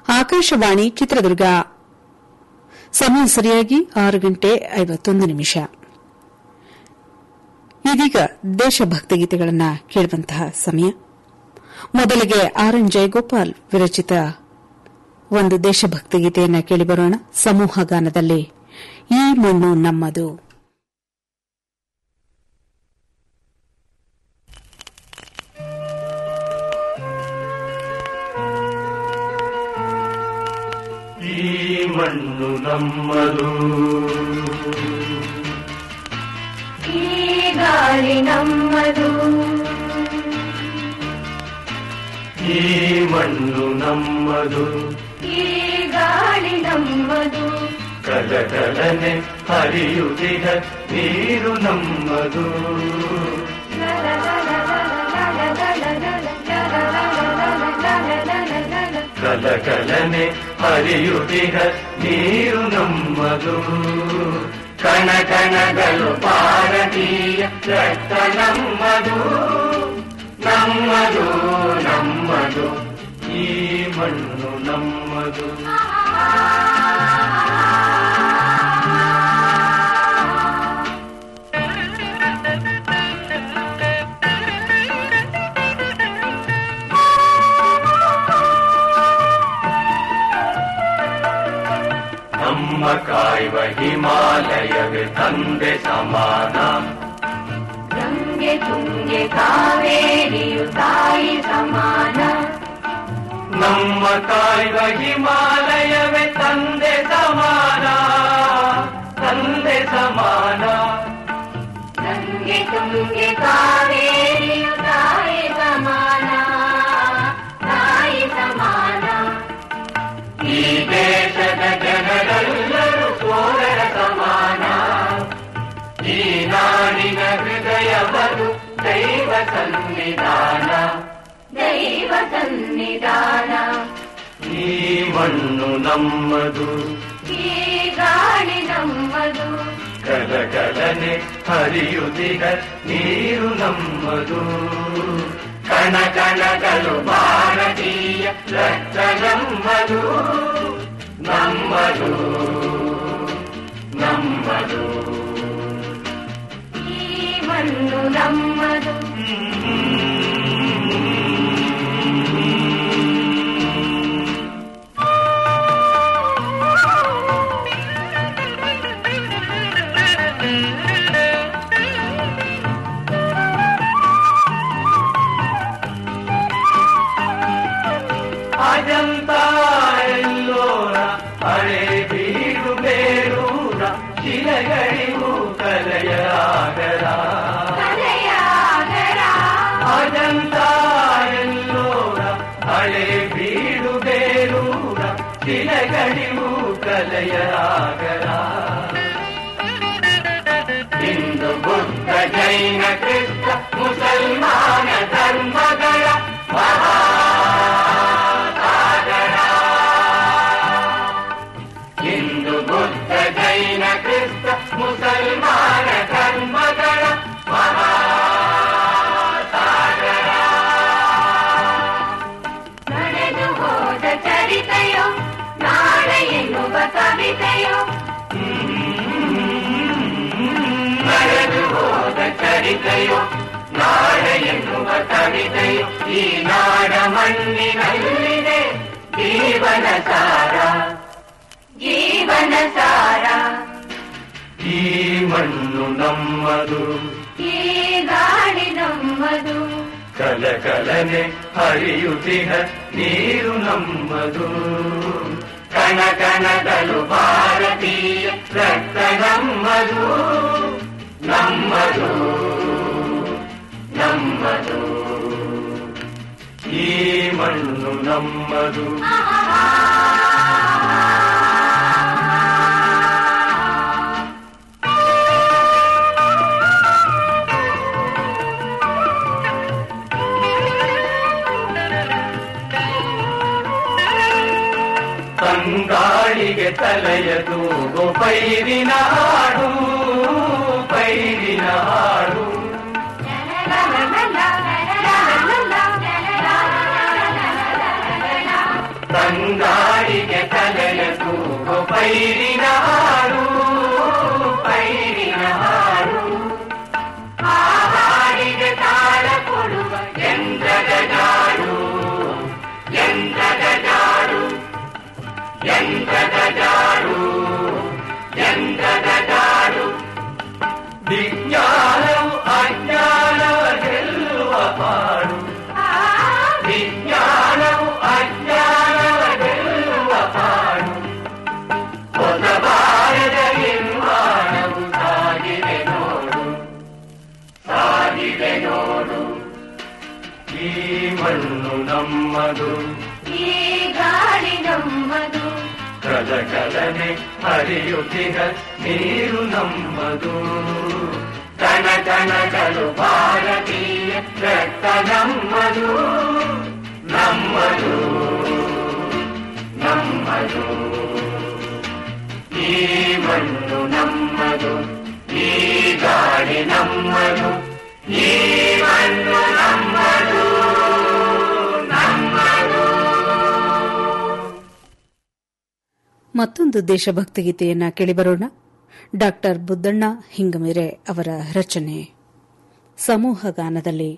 ಆಕಾಶವಾಣಿ ಚಿತ್ರದುರ್ಗ ಸಮಯ ಸರಿಯಾಗಿ ಆರು ಗಂಟೆ ಐವತ್ತೊಂದು ನಿಮಿಷ ಇದೀಗ ದೇಶಭಕ್ತಿ ಗೀತೆಗಳನ್ನು ಕೇಳುವಂತಹ ಸಮಯ ಮೊದಲಿಗೆ ಆರ್ ಎನ್ ಜಯಗೋಪಾಲ್ ವಿರಚಿತ ಒಂದು ದೇಶಭಕ್ತಿ ಗೀತೆಯನ್ನು ಕೇಳಿಬರೋಣ ಸಮೂಹ ಗಾನದಲ್ಲಿ ಈ ಮಣ್ಣು ನಮ್ಮದು ಈ ಮಣ್ಣು ನಮ್ಮದು ಈ ಗಾಳಿ ನಮ್ಮದು ಈ ಮಣ್ಣು ನಮ್ಮದು ಈ ಗಾಳಿ ನಮ್ಮದು ಕಲಕಲನೆ ಹರಿಯುತ್ತಿದ ನೀರು ನಮ್ಮದು ಕಲಕಲನೆ ಹರಿಯುತ್ತಿದ ನೀರು ನಮ್ಮದು ಕಣ ಕಣಗಳು ಭಾರತೀಯ ರಕ್ತ ನಮ್ಮದು ನಮ್ಮದು ನಮ್ಮದು ಈ ಮಣ್ಣು ನಮ್ಮದು ನಮ್ಮ ಕಾಯುವ ಹಿಮಾಲಯವೇ ತಂದೆ ಸಮಾನ ಗಂಗೆ ತುಂಗೆ ಕಾವೇರಿಯು ತಾಯಿ ಸಮಾನ ನಮ್ಮ ಕಾಯುವ ಹಿಮಾಲಯವೇ ತಂದೆ ಸಮಾನ ತಂದೆ ಸಮಾನ ಗಂಗೆ ತುಂಗೆ ಕಾವೇರಿಯು ತಾಯಿ ಸಮಾನ ತಾಯಿ ಸಮಾನ ಈ ದೇಶದ ಜನರೆಲ್ಲರೂ ಸೋದರ ಸಮಾನ ಈ ನಾಡಿನ ಹೃದಯವರು ದೈವ ಸನ್ನಿಧಾನ ದೈವ ಸನ್ನಿಧಾನ ಈ ಮಣ್ಣು ನಮ್ಮದು ಈ ಗಾಳಿ ನಮ್ಮದು ಕಲಕಲನೆ ಹರಿಯುತ್ತಿದ ನೀರು ನಮ್ಮದು ಕಣ ಕಣಗಳು ಭಾರತೀಯ ರಕ್ತ ನಮ್ಮದು ನಮ್ಮದು ನಮ್ಮದು ಈ ಮಣ್ಣು ನಮ್ಮದು ಅಜಂತ ಎಲ್ಲೋರ ಹಳೆ ಬೀಡು ಬೇರೂರ ಶಿಲೆಗಳಿಗೂ ಕಲೆಯ ಆಗರ ಕಲೆಯಾಗರ ಅಜಂತ ಎಲ್ಲೋರ ಹಳೆ ಬೀಡು ಬೇರೂರ ಶಿಲೆಗಳಿಗೂ ಕಲೆಯ ಆಗರ ಹಿಂದೂ ಬುದ್ಧ ಜೈನ ಕ್ರಿಸ್ತ ಮುಸಲ್ಮಾನ ಧರ್ಮಗಳ ಮಹಾಸಾಗರ ಹಿಂದೂ ಬುದ್ಧ ಜೈನ ಕ್ರಿಸ್ತ ಮುಸಲ್ಮಾನ ಧರ್ಮಗಳ ಮಹಾಸಾಗರ ನಡೆದು ಹೋದ ಚರಿತೆಯೋ ನಾಳೆ ಎನ್ನುವ ಕವಿತೆಯೋ ನಡೆದು ಹೋದ ಚರಿತೆಯೋ ನಾಳೆ ಎನ್ನುವ ಕವಿತೆಯೋ ಈ ನಾಡ ಮಣ್ಣಿನಲ್ಲಿದೆ ಜೀವನ ಸಾರ ಜೀವನ ಸಾರ ಈ ಮಣ್ಣು ನಮ್ಮದು ಈ ಗಾಳಿ ನಮ್ಮದು ಕಲಕಲನೆ ಹರಿಯುತ್ತಿಹ ನೀರು ನಮ್ಮದು ಕಣ ಕಣಗಳು ಭಾರತೀಯ ರಕ್ತ ನಮ್ಮದು ನಮ್ಮದು ನಮ್ಮದು ಈ ಮಣ್ಣು ನಮ್ಮದು ತಂಗಾಳಿಗೆ ತಲೆಯ ತೂಗು ಪೈರಿನ ಹಾಡು ಪೈರಿನ ಹಾಡು ತಂಗಾಳಿ ಪೈರಿನ ಹಾಡು ಪೈರಿನ ಹಾಡು ಆ ಹಾಡಿಗೆ ತಾಳ ಕೊಡುವ ಯಂತ್ರದ ಜಾಡು ಯಂತ್ರದ ಜಾಡು ಯಂತ್ರದ ಜಾಡು ಯಂತ್ರದ ಜಾಡು ವಿಜ್ಞಾನವು ಅಜ್ಞಾನವ ಗೆಲ್ಲುವ ಪಾಡು ವಿಜ್ಞಾನವು ಅಜ್ಞಾನವ ಗೆಲ್ಲುವ ಪಾಡು ಹೊಸ ಭಾರತ ನಿರ್ಮಾಣವು ಸಾಗಿದೆ ನೋಡು ಸಾಗಿದೆ ನೋಡು ಈ ಮಣ್ಣು ನಮ್ಮದು ಈ ಗಾಳಿ ನಮ್ಮದು ಕಲ ಕಲನೆ ಹರಿಯುತ್ತಿಗ ನೀರು ನಮ್ಮದು ಕಣ ಕಣಗಳು ಭಾರತೀಯ ರಕ್ತ ನಮ್ಮದು ನಮ್ಮದು ನಮ್ಮದು ಈ ಮಣ್ಣು ನಮ್ಮದು ಈ ಗಾಳಿ ನಮ್ಮದು ಈ ಮಣ್ಣು ನಮ್ಮದು ನಮ್ಮದು ಮತ್ತೊಂದು ದೇಶಭಕ್ತಿ ಗೀತೆಯನ್ನ ಕೇಳಿಬರೋಣ ಡಾಕ್ಟರ್ ಬುದ್ದಣ್ಣ ಹಿಂಗಮಿರೆ ಅವರ ರಚನೆ ಸಮೂಹ ಗಾನದಲ್ಲಿ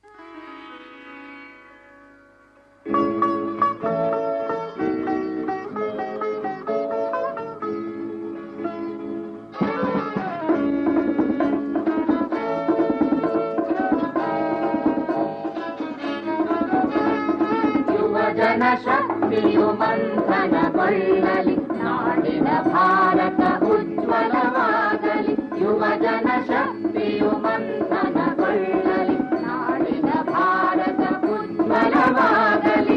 ಯುವಜನ ಶಕ್ತಿಯು ಮಂಥನಗೊಳ್ಳಲಿ ನಾಡಿನ ಭಾರತ ಉಜ್ವಲವಾಗಲಿ ಯುವಜನ ಶಕ್ತಿಯು ಮಂಥನಗೊಳ್ಳಲಿ ನಾಡಿನ ಭಾರತ ಉಜ್ವಲವಾಗಲಿ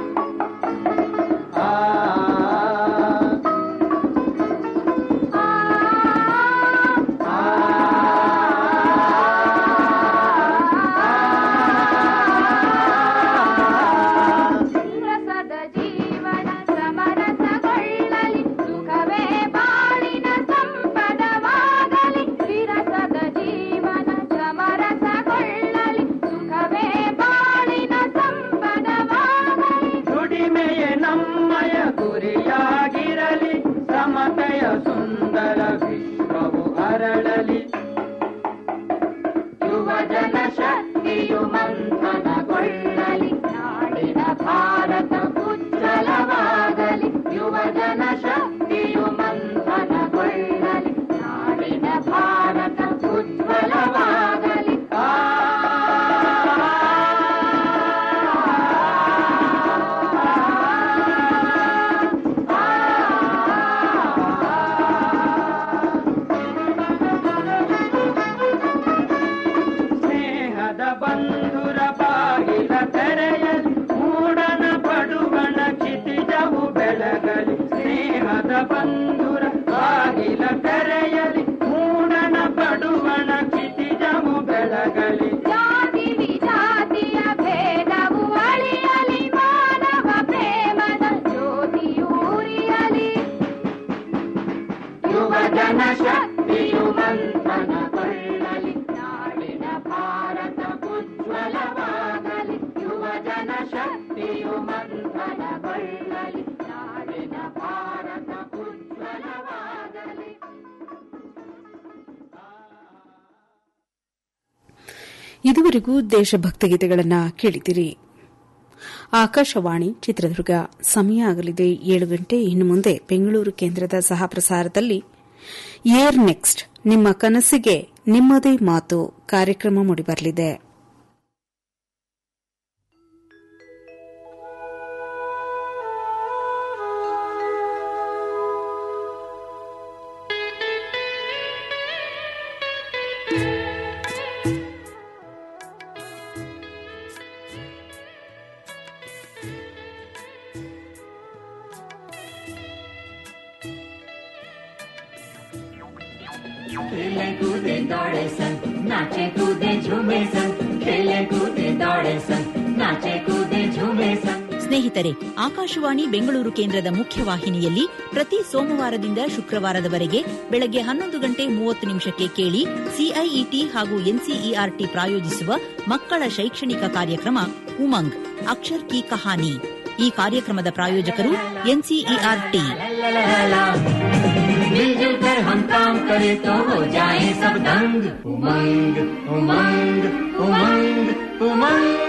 ಸಂರಸದ ಜೀವನ ಸಮರಸಗೊಳ್ಳಲಿ ಸುಖವೇ ಬಾಳಿನ ಸಂಪದವಾಗಲಿ ವಿರಸದ ಜೀವನ ಸಮರಸಗೊಳ್ಳಲಿ ಸುಖವೇ ಬಾಳಿನ ಸಂಪದವಾಗಲಿ ದುಡಿಮೆಯ ನಮ್ಮಯ ಗುರಿಯಾಗಿರಲಿ ಸಮತೆಯ ಸುಂದರ ವಿಶ್ವವು ಅರಳಲಿ ಯುವಜನ ಶಕ್ತಿಯು ಮಂಥನಗೊಳ್ಳಲಿ ನಾಡಿನ ಭಾರತ ಉಜ್ವಲವಾಗಲಿ ಯುವಜನ ಶಕ್ತಿಯು ಮಂಥನಗೊಳ್ಳಲಿ ನಾಡಿನ ಭಾರತ ಉಜ್ವಲವಾಗಲಿ ಸ್ನೇಹದ ಬಂಧುರ ಬಾಗಿಲ ತೆರೆಯಲಿ ಮೂಡನ ಪಡುವಣ ಕ್ಷಿತಿಜವು ಬೆಳಗಲಿ ಸ್ನೇಹದ ಬಂಧುರ ಬಾಗಿಲ ತೆರೆಯಲಿ ಮೂಡನ ಪಡುವಣ ಕ್ಷಿತಿಜವು ಬೆಳಗಲಿ ಜಾತಿ ವಿಜಾತಿಯ ಭೇದವು ಅಳಿಯಲಿ ಮಾನವ ಪ್ರೇಮದ ಜ್ಯೋತಿಯೂರಿಯಲಿ ಯುವಜನ ಶಕ್ತಿಯು ಮಂಥನಗೊಳ್ಳಲಿ ನಾಡಿನ ಭಾರತ ಉಜ್ವಲವಾಗಲಿ ಯುವಜನ ಶಕ್ತಿಯು ಮಂಥನಗೊಳ್ಳಲಿ ನಾಡಿನ ಭಾರತ ಉಜ್ವಲವಾಗಲಿ ಇದುವರೆಗೂ ದೇಶಭಕ್ತಿ ಗೀತೆಗಳನ್ನ ಕೇಳಿದಿರಿ ಆಕಾಶವಾಣಿ ಚಿತ್ರದುರ್ಗ ಸಮಯ ಆಗಲಿದೆ ಏಳು ಗಂಟೆ ಇನ್ನು ಮುಂದೆ ಬೆಂಗಳೂರು ಕೇಂದ್ರದ ಸಹ ಪ್ರಸಾರದಲ್ಲಿ ಏರ್ ನೆಕ್ಸ್ಟ್ ನಿಮ್ಮ ಕನಸಿಗೆ ನಿಮ್ಮದೇ ಮಾತು ಕಾರ್ಯಕ್ರಮ ಮೂಡಿಬರಲಿದೆ खेले कूदे दौड़े सन नाचे कूदे झूमे सन खेले कूदे दौड़े सन नाचे कूदे झूमे सन ಸ್ನೇಹಿತರೆ ಆಕಾಶವಾಣಿ ಬೆಂಗಳೂರು ಕೇಂದ್ರದ ಮುಖ್ಯವಾಹಿನಿಯಲ್ಲಿ ಪ್ರತಿ ಸೋಮವಾರದಿಂದ ಶುಕ್ರವಾರದವರೆಗೆ ಬೆಳಗ್ಗೆ ಹನ್ನೊಂದು ಗಂಟೆ ಮೂವತ್ತು ನಿಮಿಷಕ್ಕೆ ಕೇಳಿ ಸಿಐಇಟಿ ಹಾಗೂ ಎನ್ಸಿಇಆರ್ಟಿ ಪ್ರಾಯೋಜಿಸುವ ಮಕ್ಕಳ ಶೈಕ್ಷಣಿಕ ಕಾರ್ಯಕ್ರಮ ಉಮಂಗ್ ಅಕ್ಷರ್ ಕಿ ಕಹಾನಿ ಈ ಕಾರ್ಯಕ್ರಮದ ಪ್ರಾಯೋಜಕರು ಎನ್ಸಿಇಆರ್ಟಿ ला ला ला मिलजुल कर हम काम करें तो हो जाए सब दंग उमंग उमंग उमंग उमंग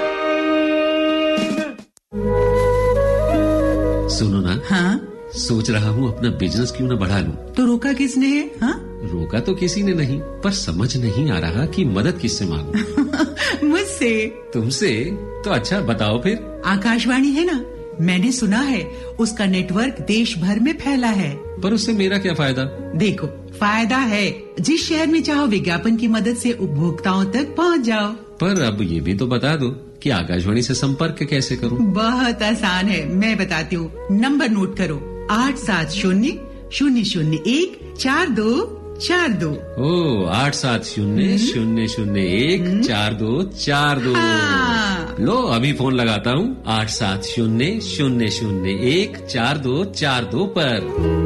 सुनो ना हाँ सोच रहा हूँ अपना बिजनेस क्यों न बढ़ा लूं तो रोका किसने है हाँ रोका तो किसी ने नहीं पर समझ नहीं आ रहा कि मदद किससे मांगू मुझसे तुमसे तो अच्छा बताओ फिर आकाशवाणी है ना मैंने सुना है उसका नेटवर्क देश भर में फैला है पर उससे मेरा क्या फायदा देखो फायदा है जिस शहर में चाहो विज्ञापन की मदद से उपभोक्ताओं तक पहुंच जाओ पर अब ये भी तो बता दो कि आकाशवाणी से संपर्क कैसे करूं बहुत आसान है मैं बताती हूँ नंबर नोट करो आठ सात शून्य शून्य शून्य एक चार दो चार दो ओ आठ सात शून्य शून्य शून्य एक चार दो चार दो हाँ। लो अभी फोन लगाता हूँ आठ सात शून्य शून्य शून्य एक चार दो चार दो पर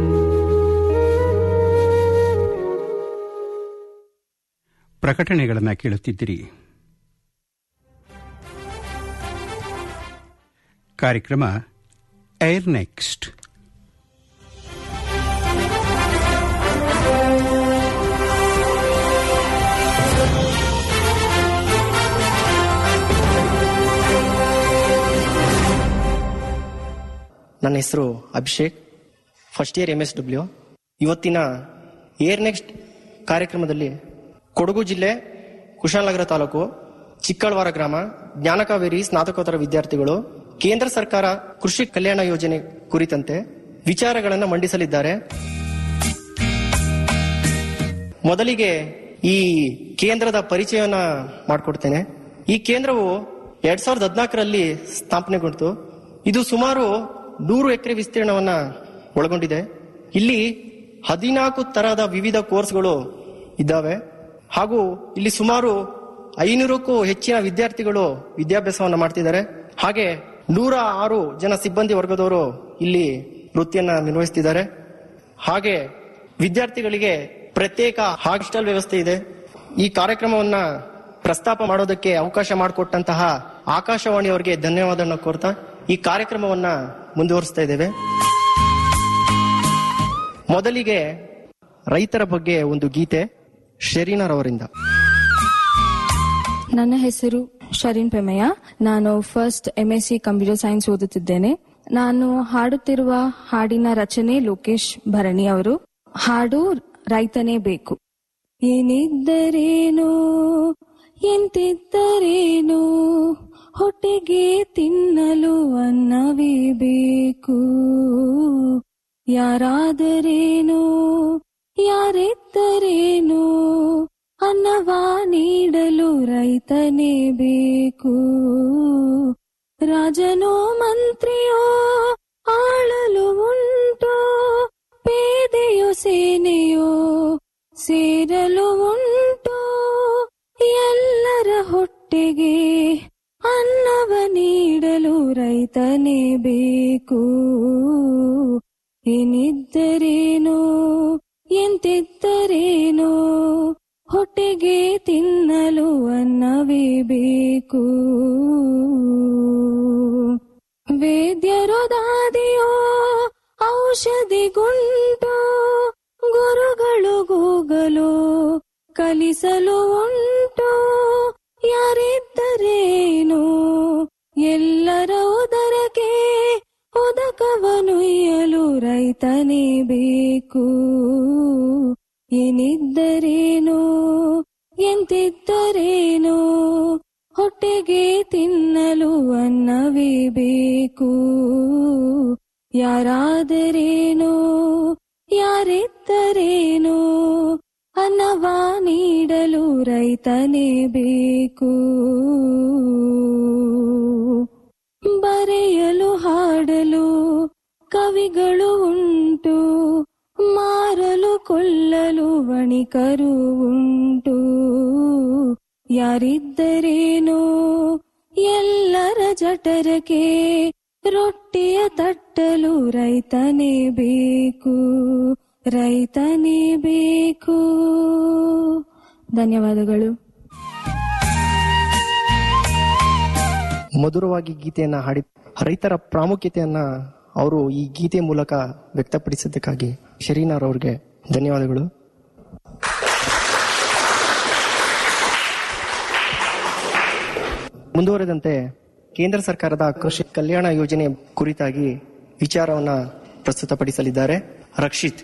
ಪ್ರಕಟಣೆಗಳನ್ನು ಕೇಳುತ್ತಿದ್ದಿರಿ ಕಾರ್ಯಕ್ರಮ ಏರ್ ನೆಕ್ಸ್ಟ್ ನನ್ನ ಹೆಸರು Abhishek first year M S W ಇವತ್ತಿನ ಏರ್ ನೆಕ್ಸ್ಟ್ ಕಾರ್ಯಕ್ರಮದಲ್ಲಿ ಕೊಡಗು ಜಿಲ್ಲೆ ಕುಶಾಲನಗರ ತಾಲೂಕು ಚಿಕ್ಕಳ್ವಾರ ಗ್ರಾಮ ಜ್ಞಾನಕಾವೇರಿ ಸ್ನಾತಕೋತ್ತರ ವಿದ್ಯಾರ್ಥಿಗಳು ಕೇಂದ್ರ ಸರ್ಕಾರ ಕೃಷಿ ಕಲ್ಯಾಣ ಯೋಜನೆ ಕುರಿತಂತೆ ವಿಚಾರಗಳನ್ನು ಮಂಡಿಸಲಿದ್ದಾರೆ ಮೊದಲಿಗೆ ಈ ಕೇಂದ್ರದ ಪರಿಚಯವನ್ನ ಮಾಡಿಕೊಡ್ತೇನೆ ಈ ಕೇಂದ್ರವು ಎರಡ್ ಸಾವಿರದ ಹದಿನಾಲ್ಕರಲ್ಲಿ ಸ್ಥಾಪನೆಗೊಂಡಿತು ಇದು ಸುಮಾರು ನೂರು ಎಕರೆ ವಿಸ್ತೀರ್ಣವನ್ನ ಒಳಗೊಂಡಿದೆ ಇಲ್ಲಿ ಹದಿನಾಲ್ಕು ತರಹದ ವಿವಿಧ ಕೋರ್ಸ್ಗಳು ಇದ್ದಾವೆ ಹಾಗೂ ಇಲ್ಲಿ ಸುಮಾರು ಐನೂರಕ್ಕೂ ಹೆಚ್ಚಿನ ವಿದ್ಯಾರ್ಥಿಗಳು ವಿದ್ಯಾಭ್ಯಾಸವನ್ನ ಮಾಡ್ತಿದ್ದಾರೆ ಹಾಗೆ ನೂರ ಆರು ಜನ ಸಿಬ್ಬಂದಿ ವರ್ಗದವರು ಇಲ್ಲಿ ವೃತ್ತಿಯನ್ನ ನಿರ್ವಹಿಸ್ತಿದ್ದಾರೆ ಹಾಗೆ ವಿದ್ಯಾರ್ಥಿಗಳಿಗೆ ಪ್ರತ್ಯೇಕ ಹಾಸ್ಟೆಲ್ ವ್ಯವಸ್ಥೆ ಇದೆ ಈ ಕಾರ್ಯಕ್ರಮವನ್ನ ಪ್ರಸ್ತಾಪ ಮಾಡೋದಕ್ಕೆ ಅವಕಾಶ ಮಾಡಿಕೊಟ್ಟಂತಹ ಆಕಾಶವಾಣಿಯವರಿಗೆ ಧನ್ಯವಾದವನ್ನು ಕೋರ್ತಾ ಈ ಕಾರ್ಯಕ್ರಮವನ್ನ ಮುಂದುವರಿಸ್ತಾ ಇದ್ದೇವೆ ಮೊದಲಿಗೆ ರೈತರ ಬಗ್ಗೆ ಒಂದು ಗೀತೆ ಶರೀನರ್ ಅವರಿಂದ ನನ್ನ ಹೆಸರು ಶರೀನ್ ಪೆಮಯ್ಯ ನಾನು first M S C computer science ಓದುತ್ತಿದ್ದೇನೆ ನಾನು ಹಾಡುತ್ತಿರುವ ಹಾಡಿನ ರಚನೆ ಲೋಕೇಶ್ ಭರಣಿ ಅವರು ಹಾಡು ರೈತನೇ ಬೇಕು ಏನಿದ್ದರೇನು ಎಂತಿದ್ದರೇನು ಹೊಟ್ಟೆಗೆ ತಿನ್ನಲು ಅನ್ನವೇ ಬೇಕು ಯಾರಾದರೇನು ಯಾರಿದ್ದರೇನು ಅನ್ನವ ನೀಡಲು ರೈತನೇ ಬೇಕು ರಾಜನೋ ಮಂತ್ರಿಯೋ ಆಳಲು ಉಂಟೋ ಪೇದೆಯೋ ಸೇನೆಯೋ ಸೇರಲು ಉಂಟೋ ಎಲ್ಲರ ಹೊಟ್ಟೆಗೆ ಅನ್ನವ ನೀಡಲು ರೈತನೇ ಬೇಕು ಏನಿದ್ದರೇನೋ ಎಂತಿದ್ದರೇನೋ ಹೊಟ್ಟೆಗೆ ತಿನ್ನಲು ಅನ್ನವೇ ಬೇಕು ವೇದ್ಯರೋ ದಾದಿಯೋ ಔಷಧಿ ಗುಂಟೋ ಗುರುಗಳು ಗೂಗಲು ಕಲಿಸಲು ಉಂಟು ಯಾರಿದ್ದರೇನು ಎಲ್ಲರ ಉದರಕ್ಕೆ ಉದಕವನುಯ್ಯಲು ರೈತನೇ ಬೇಕು ಏನಿದ್ದರೇನು ಎಂತಿದ್ದರೇನು ಹೊಟ್ಟೆಗೆ ತಿನ್ನಲು ಅನ್ನವೇ ಬೇಕು ಯಾರಾದರೇನು ಯಾರಿದ್ದರೇನು ಅನ್ನವ ನೀಡಲು ರೈತನೇ ಬೇಕು ಬರೆಯಲು ಹಾಡಲು ಕವಿಗಳು ಉಂಟು ಮಾರಲು ಕೊಲ್ಲಲು ವಣಿಕರು ಉಂಟು ಯಾರಿದ್ದರೇನೋ ಎಲ್ಲರ ಜಠರಕ್ಕೆ ರೊಟ್ಟಿಯ ತಟ್ಟಲು ರೈತನೇ ಬೇಕು ರೈತನೇ ಬೇಕು ಧನ್ಯವಾದಗಳು ಮಧುರವಾಗಿ ಗೀತೆಯನ್ನ ಹಾಡಿ ರೈತರ ಪ್ರಾಮುಖ್ಯತೆಯನ್ನ ಅವರು ಈ ಗೀತೆ ಮೂಲಕ ವ್ಯಕ್ತಪಡಿಸಿದ್ದಕ್ಕಾಗಿ ಶರೀನಾರ್ ಅವ್ರಿಗೆ ಧನ್ಯವಾದಗಳು ಮುಂದುವರೆದಂತೆ ಕೇಂದ್ರ ಸರ್ಕಾರದ ಕೃಷಿ ಕಲ್ಯಾಣ ಯೋಜನೆ ಕುರಿತಾಗಿ ವಿಚಾರವನ್ನ ಪ್ರಸ್ತುತಪಡಿಸಲಿದ್ದಾರೆ ರಕ್ಷಿತ್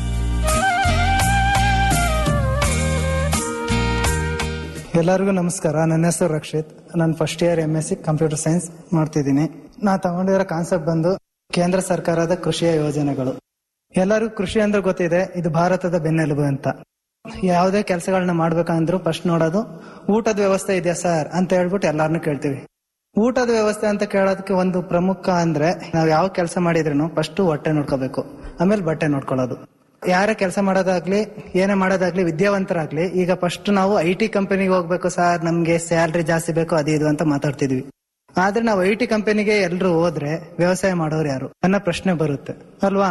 ಎಲ್ಲರಿಗೂ ನಮಸ್ಕಾರ ನನ್ನ ಹೆಸರು ರಕ್ಷಿತ್ ನಾನು first year M S C computer science ಮಾಡ್ತಿದ್ದೀನಿ ನಾ ತಗೊಂಡಿರೋ ಕಾನ್ಸೆಪ್ಟ್ ಬಂದು ಕೇಂದ್ರ ಸರ್ಕಾರದ ಕೃಷಿಯ ಯೋಜನೆಗಳು ಎಲ್ಲರಿಗೂ ಕೃಷಿ ಅಂದ್ರೆ ಗೊತ್ತಿದೆ ಇದು ಭಾರತದ ಬೆನ್ನೆಲುಬು ಅಂತ ಯಾವುದೇ ಕೆಲಸಗಳನ್ನ ಮಾಡ್ಬೇಕಂದ್ರೂ ಫಸ್ಟ್ ನೋಡೋದು ಊಟದ ವ್ಯವಸ್ಥೆ ಇದೆಯಾ ಸರ್ ಅಂತ ಹೇಳ್ಬಿಟ್ಟು ಎಲ್ಲಾರನ್ನೂ ಕೇಳ್ತೀವಿ ಊಟದ ವ್ಯವಸ್ಥೆ ಅಂತ ಕೇಳೋದಕ್ಕೆ ಒಂದು ಪ್ರಮುಖ ಅಂದ್ರೆ ನಾವ್ ಯಾವ ಕೆಲಸ ಮಾಡಿದ್ರು ಫಸ್ಟ್ ಹೊಟ್ಟೆ ನೋಡ್ಕೋಬೇಕು ಆಮೇಲೆ ಬಟ್ಟೆ ನೋಡ್ಕೊಳ್ಳೋದು ಯಾರೇ ಕೆಲಸ ಮಾಡೋದಾಗ್ಲಿ ಏನೇ ಮಾಡೋದಾಗ್ಲಿ ವಿದ್ಯಾವಂತರಾಗ್ಲಿ ಈಗ ಫಸ್ಟ್ ನಾವು ಐ ಟಿ ಕಂಪನಿಗೆ ಹೋಗ್ಬೇಕು ಸರ್ ನಮ್ಗೆ ಸ್ಯಾಲ್ರಿ ಜಾಸ್ತಿ ಬೇಕು ಅದು ಇದು ಅಂತ ಮಾತಾಡ್ತಿದ್ವಿ ಆದ್ರೆ ನಾವು ಐ ಟಿ ಕಂಪನಿಗೆ ಎಲ್ರು ಹೋದ್ರೆ ವ್ಯವಸಾಯ ಮಾಡೋರು ಯಾರು ಅನ್ನೋ ಪ್ರಶ್ನೆ ಬರುತ್ತೆ ಅಲ್ವಾ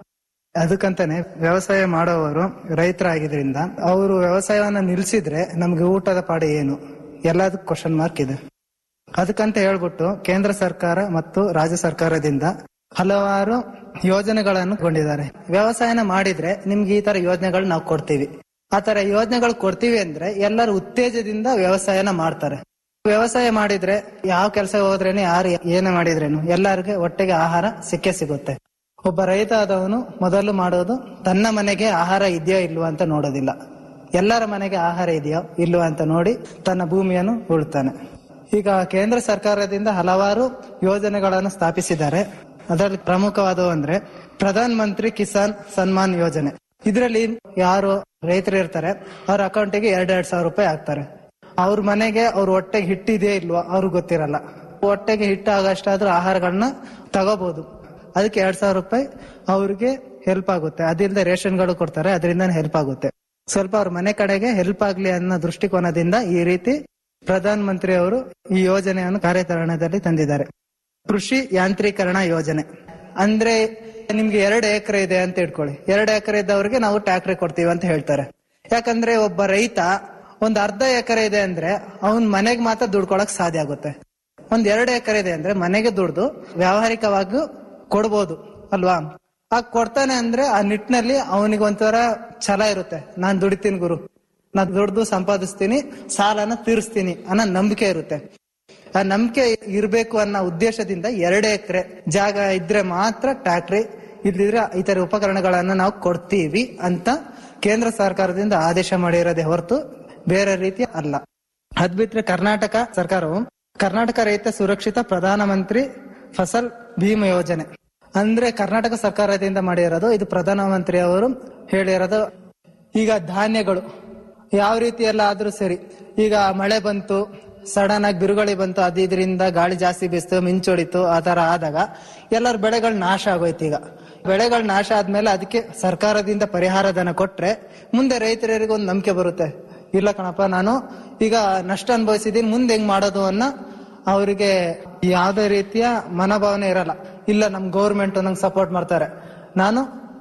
ಅದಕ್ಕಂತಾನೆ ವ್ಯವಸಾಯ ಮಾಡೋವರು ರೈತರಾಗಿದ್ರಿಂದ ಅವರು ವ್ಯವಸಾಯವನ್ನ ನಿಲ್ಸಿದ್ರೆ ನಮ್ಗೆ ಊಟದ ಪಾಡು ಏನು ಎಲ್ಲದಕ್ಕೂ ಕ್ವಶನ್ ಮಾರ್ಕ್ ಇದೆ ಅದಕ್ಕಂತ ಹೇಳ್ಬಿಟ್ಟು ಕೇಂದ್ರ ಸರ್ಕಾರ ಮತ್ತು ರಾಜ್ಯ ಸರ್ಕಾರದಿಂದ ಹಲವಾರು ಯೋಜನೆಗಳನ್ನು ಕೊಂಡಿದ್ದಾರೆ ವ್ಯವಸಾಯನ ಮಾಡಿದ್ರೆ ನಿಮ್ಗೆ ಈ ತರ ಯೋಜನೆಗಳು ನಾವು ಕೊಡ್ತೀವಿ ಆ ತರ ಯೋಜನೆಗಳು ಕೊಡ್ತೀವಿ ಅಂದ್ರೆ ಎಲ್ಲರೂ ಉತ್ತೇಜದಿಂದ ವ್ಯವಸಾಯನ ಮಾಡ್ತಾರೆ ವ್ಯವಸಾಯ ಮಾಡಿದ್ರೆ ಯಾವ ಕೆಲಸ ಹೋದ್ರೇನೆ ಯಾರು ಏನೇ ಮಾಡಿದ್ರೇನು ಎಲ್ಲರಿಗೂ ಹೊಟ್ಟೆಗೆ ಆಹಾರ ಸಿಕ್ಕೇ ಸಿಗುತ್ತೆ ಒಬ್ಬ ರೈತ ಆದವನು ಮೊದಲು ಮಾಡೋದು ತನ್ನ ಮನೆಗೆ ಆಹಾರ ಇದೆಯೋ ಇಲ್ವಾ ಅಂತ ನೋಡೋದಿಲ್ಲ ಎಲ್ಲರ ಮನೆಗೆ ಆಹಾರ ಇದೆಯೋ ಇಲ್ವಾ ಅಂತ ನೋಡಿ ತನ್ನ ಭೂಮಿಯನ್ನು ಉಳ್ತಾನೆ ಈಗ ಕೇಂದ್ರ ಸರ್ಕಾರದಿಂದ ಹಲವಾರು ಯೋಜನೆಗಳನ್ನು ಸ್ಥಾಪಿಸಿದ್ದಾರೆ ಅದರಲ್ಲಿ ಪ್ರಮುಖವಾದವು ಅಂದ್ರೆ ಪ್ರಧಾನ ಮಂತ್ರಿ ಕಿಸಾನ್ ಸನ್ಮಾನ್ ಯೋಜನೆ ಇದರಲ್ಲಿ ಯಾರು ರೈತರು ಇರ್ತಾರೆ ಅವ್ರ ಅಕೌಂಟಿಗೆ ಎರಡ್ ಎರಡ್ ಸಾವಿರ ರೂಪಾಯಿ ಹಾಕ್ತಾರೆ ಅವ್ರ ಮನೆಗೆ ಅವ್ರ ಹೊಟ್ಟೆಗೆ ಹಿಟ್ಟಿದೆಯೇ ಇಲ್ವಾ ಅವ್ರಿಗೆ ಗೊತ್ತಿರಲ್ಲ ಹೊಟ್ಟೆಗೆ ಹಿಟ್ಟು ಆಗಷ್ಟಾದ್ರೂ ಆಹಾರಗಳನ್ನ ತಗೋಬಹುದು ಅದಕ್ಕೆ ಎರಡ್ ಸಾವಿರ ರೂಪಾಯಿ ಅವ್ರಿಗೆ ಹೆಲ್ಪ್ ಆಗುತ್ತೆ ಅದಿಲ್ಲದೆ ರೇಷನ್ಗಳು ಕೊಡ್ತಾರೆ ಅದರಿಂದ ಹೆಲ್ಪ್ ಆಗುತ್ತೆ ಸ್ವಲ್ಪ ಅವ್ರ ಮನೆ ಕಡೆಗೆ ಹೆಲ್ಪ್ ಆಗ್ಲಿ ಅನ್ನೋ ದೃಷ್ಟಿಕೋನದಿಂದ ಈ ರೀತಿ ಪ್ರಧಾನ ಮಂತ್ರಿ ಅವರು ಈ ಯೋಜನೆಯನ್ನು ಕಾರ್ಯಾಚರಣೆಯಲ್ಲಿ ತಂದಿದ್ದಾರೆ ಕೃಷಿ ಯಾಂತ್ರೀಕರಣ ಯೋಜನೆ ಅಂದ್ರೆ ನಿಮ್ಗೆ ಎರಡು ಎಕರೆ ಇದೆ ಅಂತ ಇಟ್ಕೊಳ್ಳಿ ಎರಡು ಎಕರೆ ಇದ್ದವ್ರಿಗೆ ನಾವು ಟ್ಯಾಕ್ಟ್ರಿ ಕೊಡ್ತೀವಿ ಅಂತ ಹೇಳ್ತಾರೆ ಯಾಕಂದ್ರೆ ಒಬ್ಬ ರೈತ ಒಂದ್ ಅರ್ಧ ಎಕರೆ ಇದೆ ಅಂದ್ರೆ ಅವನ್ ಮನೆಗ್ ಮಾತ್ರ ದುಡ್ಕೊಳಕ್ ಸಾಧ್ಯ ಆಗುತ್ತೆ ಒಂದ್ ಎರಡು ಎಕರೆ ಇದೆ ಅಂದ್ರೆ ಮನೆಗೆ ದುಡ್ದು ವ್ಯಾವಹಾರಿಕವಾಗಿ ಕೊಡ್ಬೋದು ಅಲ್ವಾ ಆ ಕೊಡ್ತಾನೆ ಅಂದ್ರೆ ಆ ನಿಟ್ಟಿನಲ್ಲಿ ಅವನಿಗೆ ಒಂಥರ ಛಲ ಇರುತ್ತೆ ನಾನ್ ದುಡಿತೀನಿ ಗುರು ನಾನ್ ದುಡ್ದು ಸಂಪಾದಿಸ್ತೀನಿ ಸಾಲನ ತೀರಿಸ್ತೀನಿ ಅನ್ನೋ ನಂಬಿಕೆ ಇರುತ್ತೆ ಆ ನಂಬಿಕೆ ಇರ್ಬೇಕು ಅನ್ನೋ ಉದ್ದೇಶದಿಂದ ಎರಡು ಎಕರೆ ಜಾಗ ಇದ್ರೆ ಮಾತ್ರ ಟ್ಯಾಕ್ಟ್ರಿ ಇಲ್ದಿದ್ರೆ ಇತರ ಉಪಕರಣಗಳನ್ನ ನಾವು ಕೊಡ್ತೀವಿ ಅಂತ ಕೇಂದ್ರ ಸರ್ಕಾರದಿಂದ ಆದೇಶ ಮಾಡಿರೋದೇ ಹೊರತು ಬೇರೆ ರೀತಿ ಅಲ್ಲ ಅದ್ ಬಿಟ್ರೆ ಕರ್ನಾಟಕ ಸರ್ಕಾರವು ಕರ್ನಾಟಕ ರೈತ ಸುರಕ್ಷಿತ ಪ್ರಧಾನಮಂತ್ರಿ ಫಸಲ್ ಭೀಮಾ ಯೋಜನೆ ಅಂದ್ರೆ ಕರ್ನಾಟಕ ಸರ್ಕಾರದಿಂದ ಮಾಡಿರೋದು ಇದು ಪ್ರಧಾನಮಂತ್ರಿ ಅವರು ಹೇಳಿರೋದು ಈಗ ಧಾನ್ಯಗಳು ಯಾವ ರೀತಿ ಎಲ್ಲ ಆದ್ರೂ ಸರಿ ಈಗ ಮಳೆ ಬಂತು ಸಡನ್ ಆಗಿ ಬಿರುಗಾಳಿ ಬಂತು ಅದು ಇದರಿಂದ ಗಾಳಿ ಜಾಸ್ತಿ ಬೀಸ್ತು ಮಿಂಚೊಡಿತು ಆ ತರ ಆದಾಗ ಎಲ್ಲರ ಬೆಳೆಗಳು ನಾಶ ಆಗೋಯ್ತು ಈಗ ಬೆಳೆಗಳು ನಾಶ ಆದ್ಮೇಲೆ ಅದಕ್ಕೆ ಸರ್ಕಾರದಿಂದ ಪರಿಹಾರ ಧನ ಕೊಟ್ರೆ ಮುಂದೆ ರೈತರಿಗೆ ಒಂದು ನಂಬಿಕೆ ಬರುತ್ತೆ ಇಲ್ಲ ಕಣಪ್ಪ ನಾನು ಈಗ ನಷ್ಟ ಅನುಭವಿಸಿದೀನಿ ಮುಂದೆ ಹೆಂಗ್ ಮಾಡೋದು ಅನ್ನ ಅವರಿಗೆ ಯಾವುದೇ ರೀತಿಯ ಮನೋಭಾವನೆ ಇರಲ್ಲ ಇಲ್ಲ ನಮ್ ಗೌರ್ಮೆಂಟ್ ನಂಗೆ ಸಪೋರ್ಟ್ ಮಾಡ್ತಾರೆ ನಾನು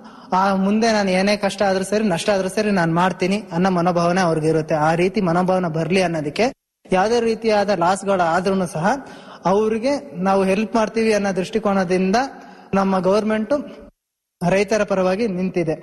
ಆ ಮುಂದೆ ನಾನು ಏನೇ ಕಷ್ಟ ಆದ್ರೂ ಸರಿ ನಷ್ಟ ಆದ್ರೂ ಸರಿ ನಾನು ಮಾಡ್ತೀನಿ ಅನ್ನೋ ಮನೋಭಾವನೆ ಅವ್ರಿಗೆ ಇರುತ್ತೆ ಆ ರೀತಿ ಮನೋಭಾವನೆ ಬರ್ಲಿ ಅನ್ನೋದಕ್ಕೆ ಯಾವುದೇ ರೀತಿಯಾದ ಲಾಸ್ಗಳು ಆದ್ರೂ ಸಹ ಅವ್ರಿಗೆ ನಾವು ಹೆಲ್ಪ್ ಮಾಡ್ತೀವಿ ಅನ್ನೋ ದೃಷ್ಟಿಕೋನದಿಂದ ನಮ್ಮ ಗೌರ್ಮೆಂಟ್ ರೈತರ ಪರವಾಗಿ ನಿಂತಿದೆ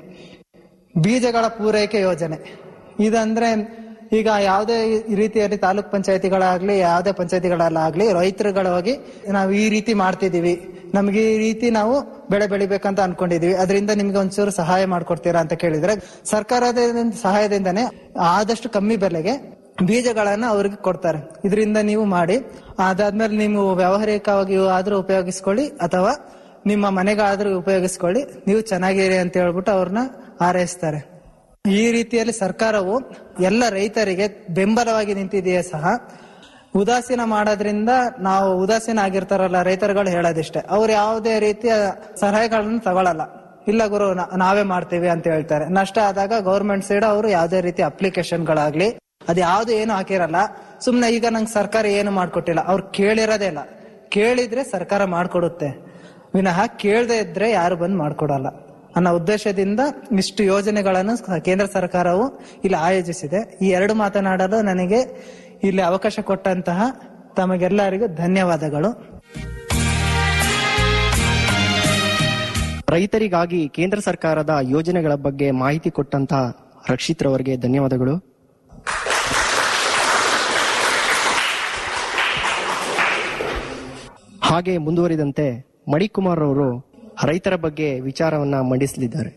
ಬೀಜಗಳ ಪೂರೈಕೆ ಯೋಜನೆ ಇದಂದ್ರೆ ಈಗ ಯಾವುದೇ ರೀತಿಯಲ್ಲಿ ತಾಲೂಕ್ ಪಂಚಾಯತಿಗಳಾಗ್ಲಿ ಯಾವುದೇ ಪಂಚಾಯತಿಗಳಲ್ಲಾಗ್ಲಿ ರೈತರುಗಳಾಗಿ ನಾವು ಈ ರೀತಿ ಮಾಡ್ತಿದೀವಿ ನಮ್ಗೆ ಈ ರೀತಿ ನಾವು ಬೆಳೆ ಬೆಳಿಬೇಕಂತ ಅನ್ಕೊಂಡಿದೀವಿ ಅದರಿಂದ ನಿಮ್ಗೆ ಒಂಚೂರು ಸಹಾಯ ಮಾಡ್ಕೊಡ್ತೀರಾ ಅಂತ ಕೇಳಿದ್ರೆ ಸರ್ಕಾರದ ಸಹಾಯದಿಂದನೇ ಆದಷ್ಟು ಕಮ್ಮಿ ಬೆಲೆಗೆ ಬೀಜಗಳನ್ನ ಅವ್ರಿಗೆ ಕೊಡ್ತಾರೆ ಇದರಿಂದ ನೀವು ಮಾಡಿ ಅದಾದ್ಮೇಲೆ ನೀವು ವ್ಯಾವಹಾರಿಕವಾಗಿ ಆದ್ರೂ ಉಪಯೋಗಿಸ್ಕೊಳ್ಳಿ ಅಥವಾ ನಿಮ್ಮ ಮನೆಗಾದ್ರೂ ಉಪಯೋಗಿಸ್ಕೊಳ್ಳಿ ನೀವು ಚೆನ್ನಾಗಿರಿ ಅಂತ ಹೇಳ್ಬಿಟ್ಟು ಅವ್ರನ್ನ ಹಾರೈಸ್ತಾರೆ ಈ ರೀತಿಯಲ್ಲಿ ಸರ್ಕಾರವು ಎಲ್ಲ ರೈತರಿಗೆ ಬೆಂಬಲವಾಗಿ ನಿಂತಿದೆಯೇ ಸಹ ಉದಾಸೀನ ಮಾಡೋದ್ರಿಂದ ನಾವು ಉದಾಸೀನ ಆಗಿರ್ತಾರಲ್ಲ ರೈತರುಗಳು ಹೇಳೋದಿಷ್ಟೇ ಅವ್ರು ಯಾವುದೇ ರೀತಿಯ ಸಲಹೆಗಳನ್ನು ತಗೊಳಲ್ಲ ಇಲ್ಲ ಗುರು ನಾ- ನಾವೇ ಮಾಡ್ತೀವಿ ಅಂತ ಹೇಳ್ತಾರೆ ನಷ್ಟ ಆದಾಗ ಗೌರ್ಮೆಂಟ್ ಸೈಡ್ ಅವರು ಯಾವುದೇ ರೀತಿ ಅಪ್ಲಿಕೇಶನ್ಗಳಾಗ್ಲಿ ಅದು ಯಾವ್ದು ಏನು ಹಾಕಿರಲ್ಲ ಸುಮ್ನೆ ಈಗ ನಂಗೆ ಸರ್ಕಾರ ಏನು ಮಾಡ್ಕೊಟ್ಟಿಲ್ಲ ಅವ್ರು ಕೇಳಿರೋದೇ ಇಲ್ಲ ಕೇಳಿದ್ರೆ ಸರ್ಕಾರ ಮಾಡ್ಕೊಡುತ್ತೆ ವಿನಃ ಕೇಳದೆ ಇದ್ರೆ ಯಾರು ಬಂದು ಮಾಡ್ಕೊಡಲ್ಲ ಅನ್ನೋ ಉದ್ದೇಶದಿಂದ ಇಷ್ಟು ಯೋಜನೆಗಳನ್ನು ಕೇಂದ್ರ ಸರ್ಕಾರವು ಇಲ್ಲಿ ಆಯೋಜಿಸಿದೆ ಈ ಎರಡು ಮಾತನಾಡಲು ನನಗೆ ಇಲ್ಲಿ ಅವಕಾಶ ಕೊಟ್ಟಂತಹ ತಮಗೆಲ್ಲರಿಗೂ ಧನ್ಯವಾದಗಳು ರೈತರಿಗಾಗಿ ಕೇಂದ್ರ ಸರ್ಕಾರದ ಯೋಜನೆಗಳ ಬಗ್ಗೆ ಮಾಹಿತಿ ಕೊಟ್ಟಂತಹ ರಕ್ಷಿತ್ ರವರಿಗೆ ಧನ್ಯವಾದಗಳು ಹಾಗೆ ಮುಂದುವರಿದಂತೆ ಮಣಿಕುಮಾರ್ ಅವರು ರೈತರ ಬಗ್ಗೆ ವಿಚಾರವನ್ನ ಮಂಡಿಸಲಿದ್ದಾರೆ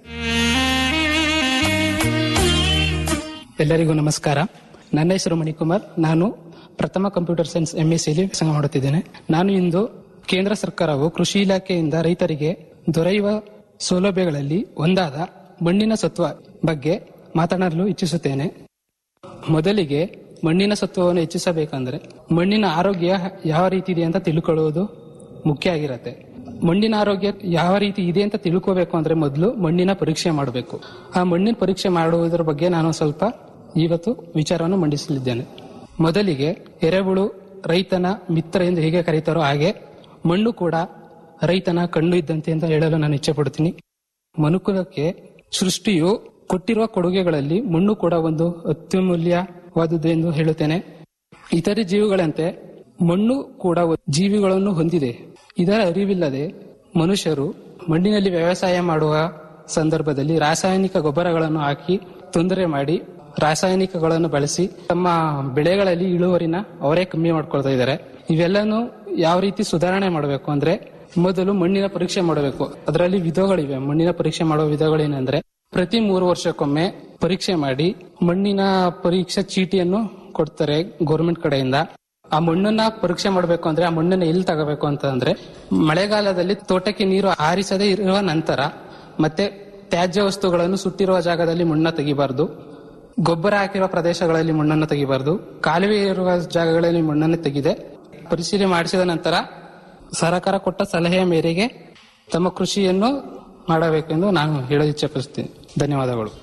ಎಲ್ಲರಿಗೂ ನಮಸ್ಕಾರ ನನ್ನ ಹೆಸರು ಮಣಿಕುಮಾರ್ ನಾನು ಪ್ರಥಮ ಕಂಪ್ಯೂಟರ್ ಸೈನ್ಸ್ ಎಂಎಸ್ಸಿಯಲ್ಲಿ ಸಂಘ ಮಾಡುತ್ತಿದ್ದೇನೆ ನಾನು ಇಂದು ಕೇಂದ್ರ ಸರ್ಕಾರವು ಕೃಷಿ ಇಲಾಖೆಯಿಂದ ರೈತರಿಗೆ ದೊರೆಯುವ ಸೌಲಭ್ಯಗಳಲ್ಲಿ ಒಂದಾದ ಮಣ್ಣಿನ ಸತ್ವ ಬಗ್ಗೆ ಮಾತನಾಡಲು ಇಚ್ಛಿಸುತ್ತೇನೆ ಮೊದಲಿಗೆ ಮಣ್ಣಿನ ಸತ್ವವನ್ನು ಹೆಚ್ಚಿಸಬೇಕಂದ್ರೆ ಮಣ್ಣಿನ ಆರೋಗ್ಯ ಯಾವ ರೀತಿ ಇದೆ ಅಂತ ತಿಳ್ಕೊಳ್ಳುವುದು ಮುಖ್ಯ ಆಗಿರತ್ತೆ ಮಣ್ಣಿನ ಆರೋಗ್ಯ ಯಾವ ರೀತಿ ಇದೆ ಅಂತ ತಿಳ್ಕೋಬೇಕು ಅಂದ್ರೆ ಮೊದಲು ಮಣ್ಣಿನ ಪರೀಕ್ಷೆ ಮಾಡಬೇಕು ಆ ಮಣ್ಣಿನ ಪರೀಕ್ಷೆ ಮಾಡುವುದರ ಬಗ್ಗೆ ನಾನು ಸ್ವಲ್ಪ ಇವತ್ತು ವಿಚಾರವನ್ನು ಮಂಡಿಸಲಿದ್ದೇನೆ ಮೊದಲಿಗೆ ಎರೆಹುಳು ರೈತನ ಮಿತ್ರ ಎಂದು ಹೇಗೆ ಕರೀತಾರೋ ಹಾಗೆ ಮಣ್ಣು ಕೂಡ ರೈತನ ಕಣ್ಣು ಇದ್ದಂತೆ ಅಂತ ಹೇಳಲು ನಾನು ಇಚ್ಛೆ ಪಡ್ತೀನಿ ಮನುಕುಲಕ್ಕೆ ಸೃಷ್ಟಿಯು ಕೊಟ್ಟಿರುವ ಕೊಡುಗೆಗಳಲ್ಲಿ ಮಣ್ಣು ಕೂಡ ಒಂದು ಅತ್ಯಮೂಲ್ಯವಾದುದು ಎಂದು ಹೇಳುತ್ತೇನೆ ಇತರೆ ಜೀವಿಗಳಂತೆ ಮಣ್ಣು ಕೂಡ ಜೀವಿಗಳನ್ನು ಹೊಂದಿದೆ ಇದರ ಅರಿವಿಲ್ಲದೆ ಮನುಷ್ಯರು ಮಣ್ಣಿನಲ್ಲಿ ವ್ಯವಸಾಯ ಮಾಡುವ ಸಂದರ್ಭದಲ್ಲಿ ರಾಸಾಯನಿಕ ಗೊಬ್ಬರಗಳನ್ನು ಹಾಕಿ ತೊಂದರೆ ಮಾಡಿ ರಾಸಾಯನಿಕಗಳನ್ನು ಬಳಸಿ ತಮ್ಮ ಬೆಳೆಗಳಲ್ಲಿ ಇಳುವರಿನ ಅವರೇ ಕಮ್ಮಿ ಮಾಡ್ಕೊಳ್ತಾ ಇದ್ದಾರೆ ಇವೆಲ್ಲನೂ ಯಾವ ರೀತಿ ಸುಧಾರಣೆ ಮಾಡಬೇಕು ಅಂದ್ರೆ ಮೊದಲು ಮಣ್ಣಿನ ಪರೀಕ್ಷೆ ಮಾಡಬೇಕು ಅದರಲ್ಲಿ ವಿಧಗಳಿವೆ ಮಣ್ಣಿನ ಪರೀಕ್ಷೆ ಮಾಡುವ ವಿಧಗಳೇನೆಂದ್ರೆ ಪ್ರತಿ ಮೂರು ವರ್ಷಕ್ಕೊಮ್ಮೆ ಪರೀಕ್ಷೆ ಮಾಡಿ ಮಣ್ಣಿನ ಪರೀಕ್ಷಾ ಚೀಟಿಯನ್ನು ಕೊಡ್ತಾರೆ ಗೌರ್ಮೆಂಟ್ ಕಡೆಯಿಂದ ಆ ಮಣ್ಣನ್ನ ಪರೀಕ್ಷೆ ಮಾಡಬೇಕು ಅಂದ್ರೆ ಆ ಮಣ್ಣನ್ನ ಎಲ್ಲಿ ತಗೋಬೇಕು ಅಂತ ಅಂದ್ರೆ ಮಳೆಗಾಲದಲ್ಲಿ ತೋಟಕ್ಕೆ ನೀರು ಹಾರಿಸದೇ ಇರುವ ನಂತರ ಮತ್ತೆ ತ್ಯಾಜ್ಯ ವಸ್ತುಗಳನ್ನು ಸುಟ್ಟಿರುವ ಜಾಗದಲ್ಲಿ ಮಣ್ಣ ತೆಗಿಬಾರ್ದು ಗೊಬ್ಬರ ಹಾಕಿರುವ ಪ್ರದೇಶಗಳಲ್ಲಿ ಮಣ್ಣನ್ನು ತೆಗಿಬಾರ್ದು ಕಾಲುವೆ ಇರುವ ಜಾಗಗಳಲ್ಲಿ ಮಣ್ಣನ್ನು ತೆಗೆದೆ ಪರಿಶೀಲನೆ ಮಾಡಿಸಿದ ನಂತರ ಸರ್ಕಾರ ಕೊಟ್ಟ ಸಲಹೆಯ ಮೇರೆಗೆ ತಮ್ಮ ಕೃಷಿಯನ್ನು ಮಾಡಬೇಕೆಂದು ನಾನು ಹೇಳಲು ಇಚ್ಛೆಪಡಿಸುತ್ತೇನೆ ಧನ್ಯವಾದಗಳು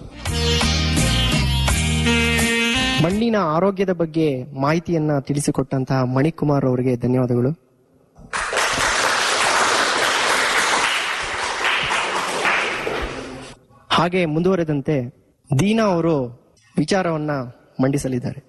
ಮಣ್ಣಿನ ಆರೋಗ್ಯದ ಬಗ್ಗೆ ಮಾಹಿತಿಯನ್ನ ತಿಳಿಸಿಕೊಟ್ಟಂತಹ ಮಣಿಕುಮಾರ್ ಅವರಿಗೆ ಧನ್ಯವಾದಗಳು ಹಾಗೆ ಮುಂದುವರೆದಂತೆ ದೀನಾ ಅವರು ವಿಚಾರವನ್ನ ಮಂಡಿಸಲಿದ್ದಾರೆ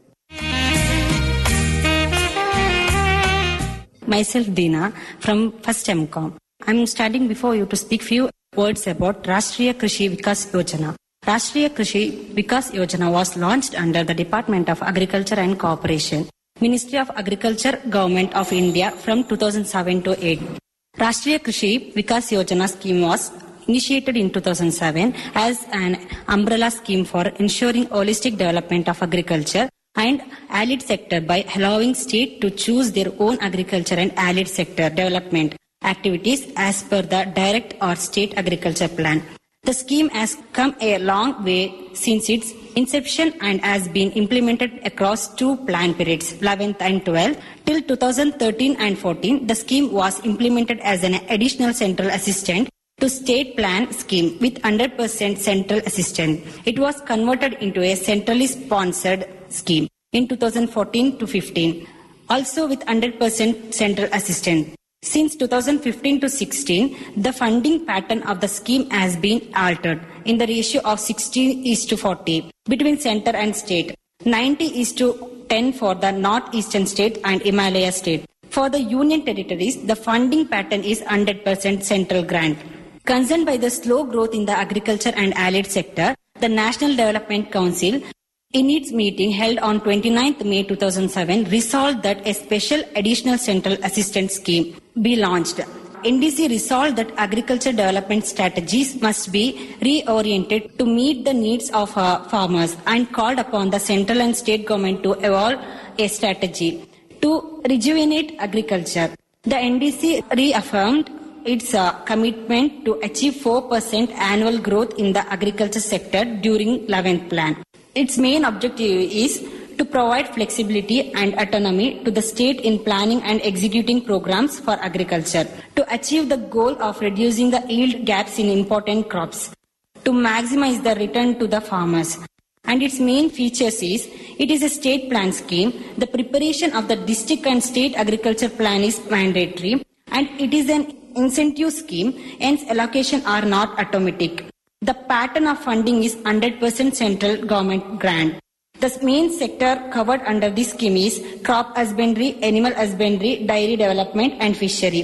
Myself Dina from first MCOM. I'm standing before you to speak few words about Rashtriya Krishi Vikas Yojana. Rashtriya Krishi Vikas Yojana was launched under the Department of Agriculture and Cooperation, Ministry of Agriculture, Government of India from 2007 to 8. Rashtriya Krishi Vikas Yojana scheme was initiated in 2007 as an umbrella scheme for ensuring holistic development of agriculture and allied sector by allowing state to choose their own agriculture and allied sector development activities as per the direct or state agriculture plan. The scheme has come a long way since its inception and has been implemented across two plan periods, 11th and 12th. Till 2013 and 14, the scheme was implemented as an additional central assistant to state plan scheme with 100% central assistance. It was converted into a centrally sponsored scheme in 2014 to 15, also with 100% central assistance. Since 2015 to 16, the funding pattern of the scheme has been altered in the ratio of 60 is to 40 between center and state, 90 is to 10 for the northeastern state and Himalaya state. For the union territories, the funding pattern is 100% central grant. Concerned by the slow growth in the agriculture and allied sector, the National Development Council, in its meeting held on 29th May 2007, resolved that a special additional central assistance scheme be launched. NDC resolved that agriculture development strategies must be reoriented to meet the needs of uh, farmers and called upon the central and state government to evolve a strategy to rejuvenate agriculture. The NDC reaffirmed its uh, commitment to achieve 4% annual growth in the agriculture sector during 11th plan. Its main objective is to provide flexibility and autonomy to the state in planning and executing programs for agriculture, to achieve the goal of reducing the yield gaps in important crops, to maximize the return to the farmers. And its main features is it is a state plan scheme. The preparation of the district and state agriculture plan is mandatory and it is an incentive scheme, hence allocation are not automatic. The pattern of funding is 100% central government grant. The main sector covered under this scheme is crop husbandry, animal husbandry, dairy development and fishery.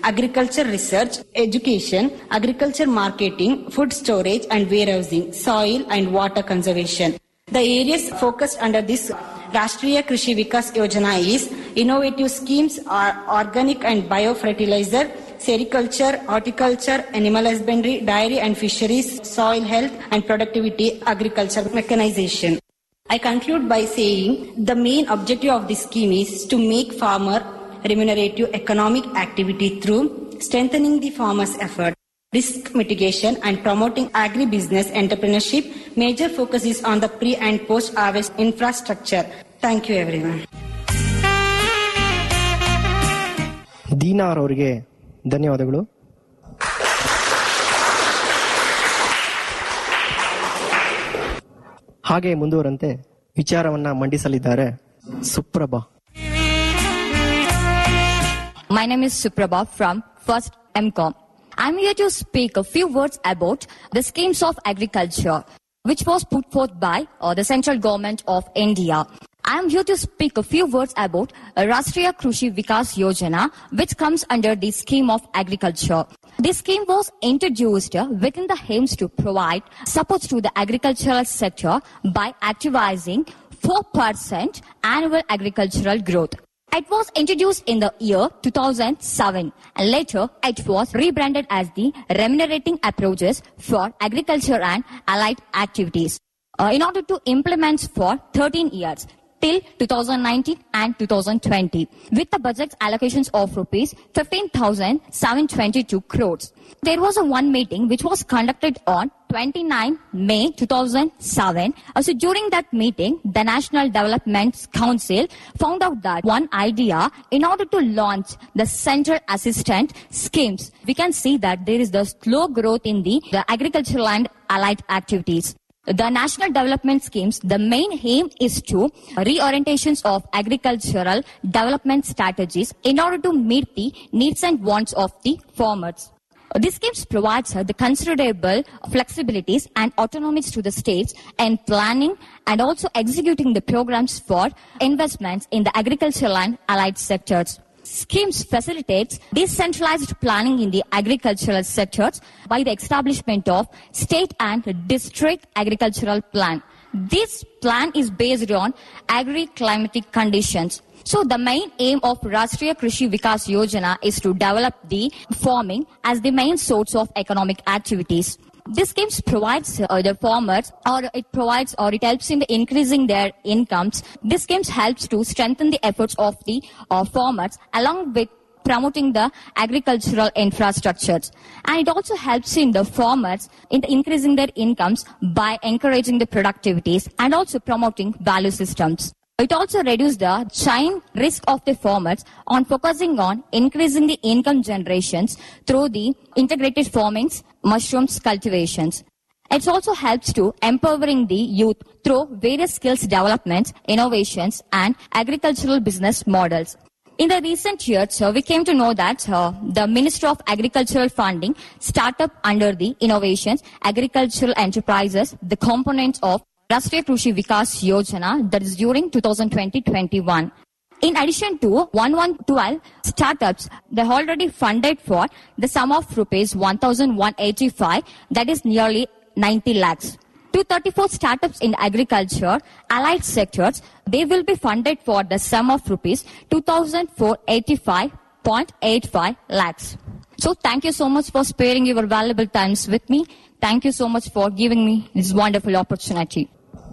agriculture research, education, agriculture marketing, food storage and warehousing, soil and water conservation. The areas focused under this Rashtriya Krishi Vikas Yojana is innovative schemes are organic and biofertilizer, sericulture, horticulture, animal husbandry, dairy and fisheries, soil health and productivity, agriculture mechanization. I conclude by saying the main objective of this scheme is to make farmer remunerative economic activity through strengthening the farmer's effort, risk mitigation and promoting agribusiness entrepreneurship. Major focus is on the pre and post harvest infrastructure. Thank you everyone. ದೀನಾರ್ ಅವರಿಗೆ ಧನ್ಯವಾದಗಳು ಹಾಗೆ ಮುಂದುವರಂತೆ ವಿಚಾರವನ್ನ ಮಂಡಿಸಲಿದ್ದಾರೆ Suprabha My name is Suprabha from First MCOM. I'm here to speak a few words about the schemes of agriculture, which was put forth by uh, the central government of India. I'm here to speak a few words about uh, Rashtriya Krushi Vikas Yojana, which comes under the scheme of agriculture. This scheme was introduced uh, within the aims to provide support to the agricultural sector by activizing 4% annual agricultural growth. It was introduced in the year 2007 and later it was rebranded as the remunerating approaches for agriculture and allied activities uh, in order to implement for 13 years till 2019 and 2020 with the budget allocations of rupees 15,722 crores. There was a one meeting which was conducted on 29 May 2007. Uh, so during that meeting, the National Development Council found out that one idea in order to launch the central assistant schemes, we can see that there is the slow growth in the, the agricultural and allied activities. The national development schemes, the main aim is to reorientations of agricultural development strategies in order to meet the needs and wants of the farmers. This schemes provides uh, the considerable flexibilities and autonomies to the states in planning and also executing the programs for investments in the agricultural and allied sectors. Schemes facilitates decentralized planning in the agricultural sectors by the establishment of state and district agricultural plan. This plan is based on agri-climatic conditions. So the main aim of Rashtriya Krishi Vikas Yojana is to develop the farming as the main source of economic activities. This schemes provides uh, the farmers or it provides or it helps in the increasing their incomes. This schemes helps to strengthen the efforts of the uh, farmers along with promoting the agricultural infrastructures. And it also helps in the farmers in increasing their incomes by encouraging the productivities and also promoting value systems. It also reduces the chain risk of the farmers on focusing on increasing the income generations through the integrated farmings, mushrooms cultivations. It also helps to empowering the youth through various skills developments, innovations, and agricultural business models. In the recent years, uh, we came to know that uh, the Minister of Agricultural Funding startup under the Innovations, Agricultural Enterprises, the components of Rashtriya Krushi Vikas Yojana that is during 2020-21. In addition to 1112 startups, they already funded for the sum of rupees 1185 that is nearly 90 lakhs. 234 startups in agriculture, allied sectors, they will be funded for the sum of rupees 2485.85 lakhs. So thank you so much for sparing your valuable times with me. Thank you so much for giving me this wonderful opportunity.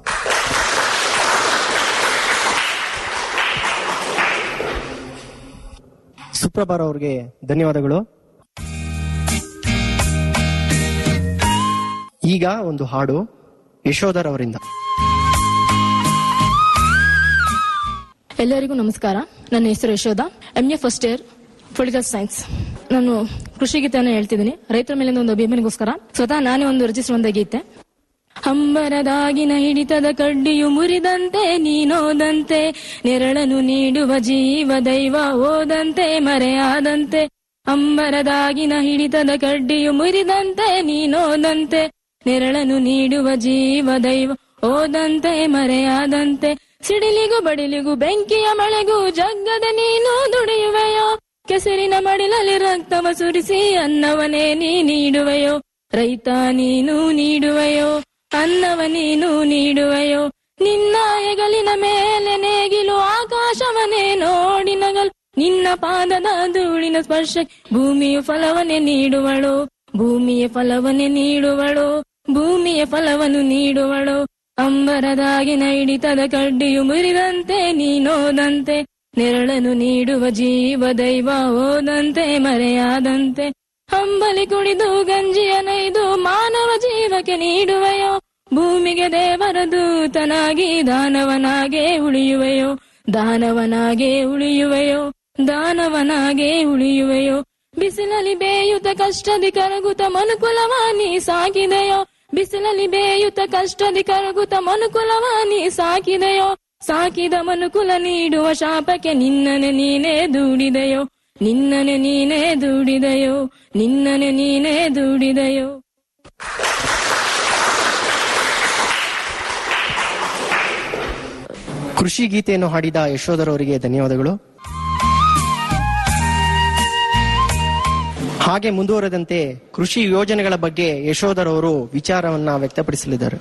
ಸುಪ್ರಭಾರ್ ಅವ್ರಿಗೆ ಧನ್ಯವಾದಗಳು ಈಗ ಒಂದು ಹಾಡು ಯಶೋಧರ್ ಅವರಿಂದ ಎಲ್ಲರಿಗೂ ನಮಸ್ಕಾರ ನನ್ನ ಹೆಸರು Yashoda M A first year political science ನಾನು ಕೃಷಿ ಗೀತೆಯನ್ನು ಹೇಳ್ತಿದ್ದೀನಿ ರೈತರ ಮೇಲಿನ ಒಂದು ಅಭಿಮಾನಿಗೋಸ್ಕರ ಸ್ವತಃ ನಾನೇ ಒಂದು ರಚಿಸಿರುವಂತ ಗೀತೆ ಹಂಬರದಾಗಿನ ಹಿಡಿತದ ಕಡ್ಡಿಯು ಮುರಿದಂತೆ ನೀನೋದಂತೆ ನೆರಳನು ನೀಡುವ ಜೀವ ದೈವ ಓದಂತೆ ಮರೆಯಾದಂತೆ ಅಂಬರದಾಗಿನ ಹಿಡಿತದ ಕಡ್ಡಿಯು ಮುರಿದಂತೆ ನೀನೋದಂತೆ ನೆರಳನು ನೀಡುವ ಜೀವ ದೈವ ಓದಂತೆ ಮರೆಯಾದಂತೆ ಸಿಡಿಲಿಗೂ ಬಡಿಲಿಗೂ ಬೆಂಕಿಯ ಮಳೆಗೂ ಜಗ್ಗದ ನೀನು ದುಡಿಯುವೆಯೋ ಕೆಸರಿನ ಮಡಿಲಲ್ಲಿ ರಕ್ತವ ಸುರಿಸಿ ಅನ್ನವನೇ ನೀ ನೀಡುವೆಯೋ ರೈತ ನೀನು ನೀಡುವೆಯೋ ಅನ್ನವ ನೀನು ನೀಡುವೆಯೋ ನಿನ್ನ ಹೆಗಲಿನ ಮೇಲೆ ನೇಗಿಲು ಆಕಾಶವನೇ ನೋಡಿ ನಗಲು ನಿನ್ನ ಪಾದದ ಧೂಳಿನ ಸ್ಪರ್ಶ ಭೂಮಿಯ ಫಲವನ್ನೇ ನೀಡುವಳು ಭೂಮಿಯ ಫಲವನ್ನೇ ನೀಡುವಳು ಭೂಮಿಯ ಫಲವನ್ನು ನೀಡುವಳು ಅಂಬರದಾಗಿನ ಹಿಡಿತದ ಕಡ್ಡಿಯು ಮುರಿದಂತೆ ನೀನೋದಂತೆ ನೆರಳನ್ನು ನೀಡುವ ಜೀವ ದೈವ ಓದಂತೆ ಮರೆಯಾದಂತೆ ಹಂಬಲಿ ಕುಣಿದು ಗಂಜಿಯ ನೈದು ಮಾನವ ಜೀವಕ್ಕೆ ನೀಡುವೆಯೋ ಭೂಮಿಗೆ ದೇವರ ದೂತನಾಗಿ ದಾನವನಾಗೆ ಉಳಿಯುವೆಯೋ ದಾನವನಾಗೆ ಉಳಿಯುವೆಯೋ ದಾನವನಾಗೆ ಉಳಿಯುವೆಯೋ ಬಿಸಿಲಲ್ಲಿ ಬೇಯುತ್ತ ಕಷ್ಟದಿ ಕರಗುತ್ತ ಮನುಕುಲವ ನೀ ಸಾಕಿದೆಯೋ ಬಿಸಿಲಲ್ಲಿ ಬೇಯುತ್ತ ಕಷ್ಟದಿ ಕರಗುತ್ತ ಮನುಕುಲವ ನೀ ಸಾಕಿದೆಯೋ ಸಾಕಿದ ಮನುಕುಲ ನೀಡುವ ಶಾಪಕ್ಕೆ ನಿನ್ನನೆ ನೀನೇ ದೂಡಿದೆಯೋ ನಿನ್ನನೆ ನೀನೇ ದೂಡಿದೆಯೋ ನಿನ್ನನೆ ನೀನೇ ದೂಡಿದೆಯೋ ಕೃಷಿ ಗೀತೆಯನ್ನು ಹಾಡಿದ ಯಶೋಧರವರಿಗೆ ಧನ್ಯವಾದಗಳು ಹಾಗೆ ಮುಂದುವರೆದಂತೆ ಕೃಷಿ ಯೋಜನೆಗಳ ಬಗ್ಗೆ ಯಶೋಧರವರು ವಿಚಾರವನ್ನ ವ್ಯಕ್ತಪಡಿಸಲಿದ್ದಾರೆ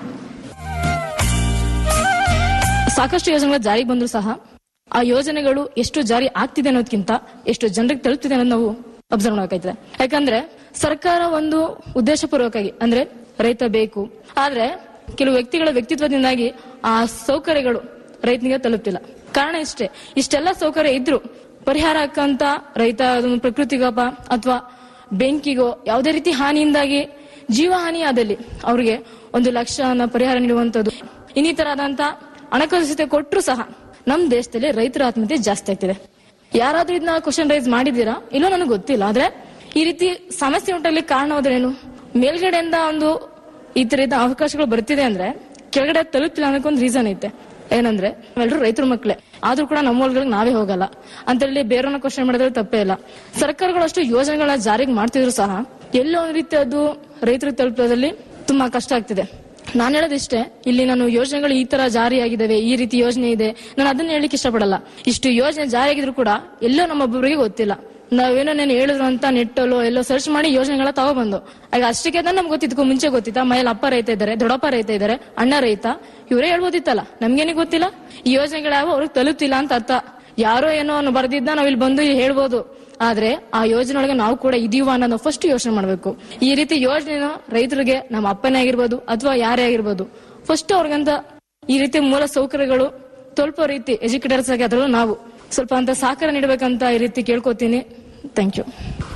ಸಾಕಷ್ಟು ಯೋಜನೆಗಳು ಜಾರಿಗೆ ಬಂದ್ರು ಸಹ ಆ ಯೋಜನೆಗಳು ಎಷ್ಟು ಜಾರಿ ಆಗ್ತಿದೆ ಅನ್ನೋದಕ್ಕಿಂತ ಎಷ್ಟು ಜನರಿಗೆ ತಲುಪ್ತಿದೆ ಅನ್ನೋದು ನಾವು ಅಬ್ಸರ್ವ್ ಮಾಡಬೇಕಾಯ್ತದೆ ಯಾಕಂದ್ರೆ ಸರ್ಕಾರ ಒಂದು ಉದ್ದೇಶಪೂರ್ವಕವಾಗಿ ಅಂದ್ರೆ ರೈತ ಬೇಕು ಆದ್ರೆ ಕೆಲವು ವ್ಯಕ್ತಿಗಳ ವ್ಯಕ್ತಿತ್ವದಿಂದಾಗಿ ಆ ಸೌಕರ್ಯಗಳು ರೈತನಿಗೆ ತಲುಪ್ತಿಲ್ಲ ಕಾರಣ ಇಷ್ಟೇ ಇಷ್ಟೆಲ್ಲ ಸೌಕರ್ಯ ಇದ್ರು ಪರಿಹಾರ ಹಾಕಂತ ರೈತ ಅದೊಂದು ಪ್ರಕೃತಿಗಪ ಅಥವಾ ಬೆಂಕಿಗೋ ಯಾವುದೇ ರೀತಿ ಹಾನಿಯಿಂದಾಗಿ ಜೀವ ಹಾನಿ ಆದಲ್ಲಿ ಅವ್ರಿಗೆ ಒಂದು ಲಕ್ಷ ಅನ್ನೋ ಪರಿಹಾರ ನೀಡುವಂತದ್ದು ಇನ್ನಿತರಾದಂತ ಹಣಕಾಸು ಜೊತೆ ಕೊಟ್ಟರು ಸಹ ನಮ್ ದೇಶದಲ್ಲಿ ರೈತರ ಆತ್ಮಹತ್ಯೆ ಜಾಸ್ತಿ ಆಗ್ತಿದೆ ಯಾರಾದ್ರೂ ಇದನ್ನ ಕ್ವಶನ್ ರೈಸ್ ಮಾಡಿದ್ದೀರಾ ಇಲ್ಲೋ ನನಗೆ ಗೊತ್ತಿಲ್ಲ ಆದ್ರೆ ಈ ರೀತಿ ಸಮಸ್ಯೆ ಉಂಟಾಗ್ಲಿ ಕಾರಣವಾದ್ರೇನು ಮೇಲ್ಗಡೆಯಿಂದ ಒಂದು ಈ ತರದ ಅವಕಾಶಗಳು ಬರ್ತಿದೆ ಅಂದ್ರೆ ಕೆಳಗಡೆ ತಲುಪಿಲ್ಲ ಅನ್ನೋಕೊಂದು ರೀಸನ್ ಐತೆ ಏನಂದ್ರೆ ನಾವೆಲ್ಲರೂ ರೈತರ ಮಕ್ಳೇ ಆದ್ರೂ ಕೂಡ ನಮ್ಮ ಹೊಲಗಳಿಗೆ ನಾವೇ ಹೋಗಲ್ಲ ಅಂತೇಳಿ ಬೇರೆಯವ್ರನ್ನ ಕ್ವಶನ್ ಮಾಡಿದ್ರೆ ತಪ್ಪೇ ಇಲ್ಲ ಸರ್ಕಾರಗಳು ಅಷ್ಟು ಯೋಜನೆಗಳನ್ನ ಜಾರಿಗೆ ಮಾಡ್ತಿದ್ರು ಸಹ ಎಲ್ಲೋ ಒಂದು ರೀತಿ ಅದು ರೈತರಿಗೆ ತಲುಪೋದ್ರಲ್ಲಿ ತುಂಬಾ ಕಷ್ಟ ಆಗ್ತಿದೆ ನಾನು ಹೇಳೋದಿಷ್ಟೇ ಇಲ್ಲಿ ನಾನು ಯೋಜನೆಗಳು ಈ ತರ ಜಾರಿಯಾಗಿದ್ದಾವೆ ಈ ರೀತಿ ಯೋಜನೆ ಇದೆ ನಾನು ಅದನ್ನ ಹೇಳಲಿಕ್ಕೆ ಇಷ್ಟಪಡಲ್ಲ ಇಷ್ಟು ಯೋಜನೆ ಜಾರಿಯಾಗಿದ್ರು ಕೂಡ ಎಲ್ಲೋ ನಮ್ಮೊಬ್ಬರಿಗೆ ಗೊತ್ತಿಲ್ಲ ನಾವೇನೋ ನಾನು ಹೇಳಿದ್ರು ಅಂತ ನೆಟ್ಟಲ್ಲೋ ಎಲ್ಲೋ ಸರ್ಚ್ ಮಾಡಿ ಯೋಜನೆಗಳ ತಗೊಬಂದು ಆಗ ಅಷ್ಟಕ್ಕೆ ನಮ್ಗೆ ಗೊತ್ತಿದ್ಕೋ ಮುಂಚೆ ಗೊತ್ತಿತ್ತಾ ಮನೇಲಿ ಅಪ್ಪ ರೈತ ಇದ್ದಾರೆ ದೊಡ್ಡಪ್ಪ ರೈತ ಇದ್ದಾರೆ ಅಣ್ಣ ರೈತ ಇವರೇ ಹೇಳ್ಬೋದಿತ್ತಲ್ಲ ನಮ್ಗೇನೆ ಗೊತ್ತಿಲ್ಲ ಈ ಯೋಜನೆಗಳಾವ ಅವ್ರಿಗೆ ತಲುಪ್ತಿಲ್ಲ ಅಂತ ಅರ್ಥ ಯಾರೋ ಏನೋ ಅವ್ನು ಬರ್ದಿದ್ದ ನಾವ್ ಇಲ್ಲಿ ಬಂದು ಹೇಳ್ಬೋದು ಆದ್ರೆ ಆ ಯೋಜನೆ ಒಳಗೆ ನಾವು ಕೂಡ ಇದೀವ ಅನ್ನೋದು ಫಸ್ಟ್ ಯೋಚನೆ ಮಾಡ್ಬೇಕು ಈ ರೀತಿ ಯೋಜನೆನ ರೈತರಿಗೆ ನಮ್ಮ ಅಪ್ಪನೇ ಆಗಿರ್ಬೋದು ಅಥವಾ ಯಾರೇ ಆಗಿರ್ಬೋದು ಫಸ್ಟ್ ಅವ್ರಿಗಂತ ಈ ರೀತಿ ಮೂಲ ಸೌಕರ್ಯಗಳು ತಲುಪೋ ರೀತಿ ಎಜುಕೇಟರ್ಸ್ ಆಗಿ ಅದರಲ್ಲೂ ನಾವು ಸ್ವಲ್ಪ ಅಂತ ಸಹಕಾರ ನೀಡಬೇಕಂತ ಈ ರೀತಿ ಕೇಳ್ಕೊತೀನಿ ಥ್ಯಾಂಕ್ ಯು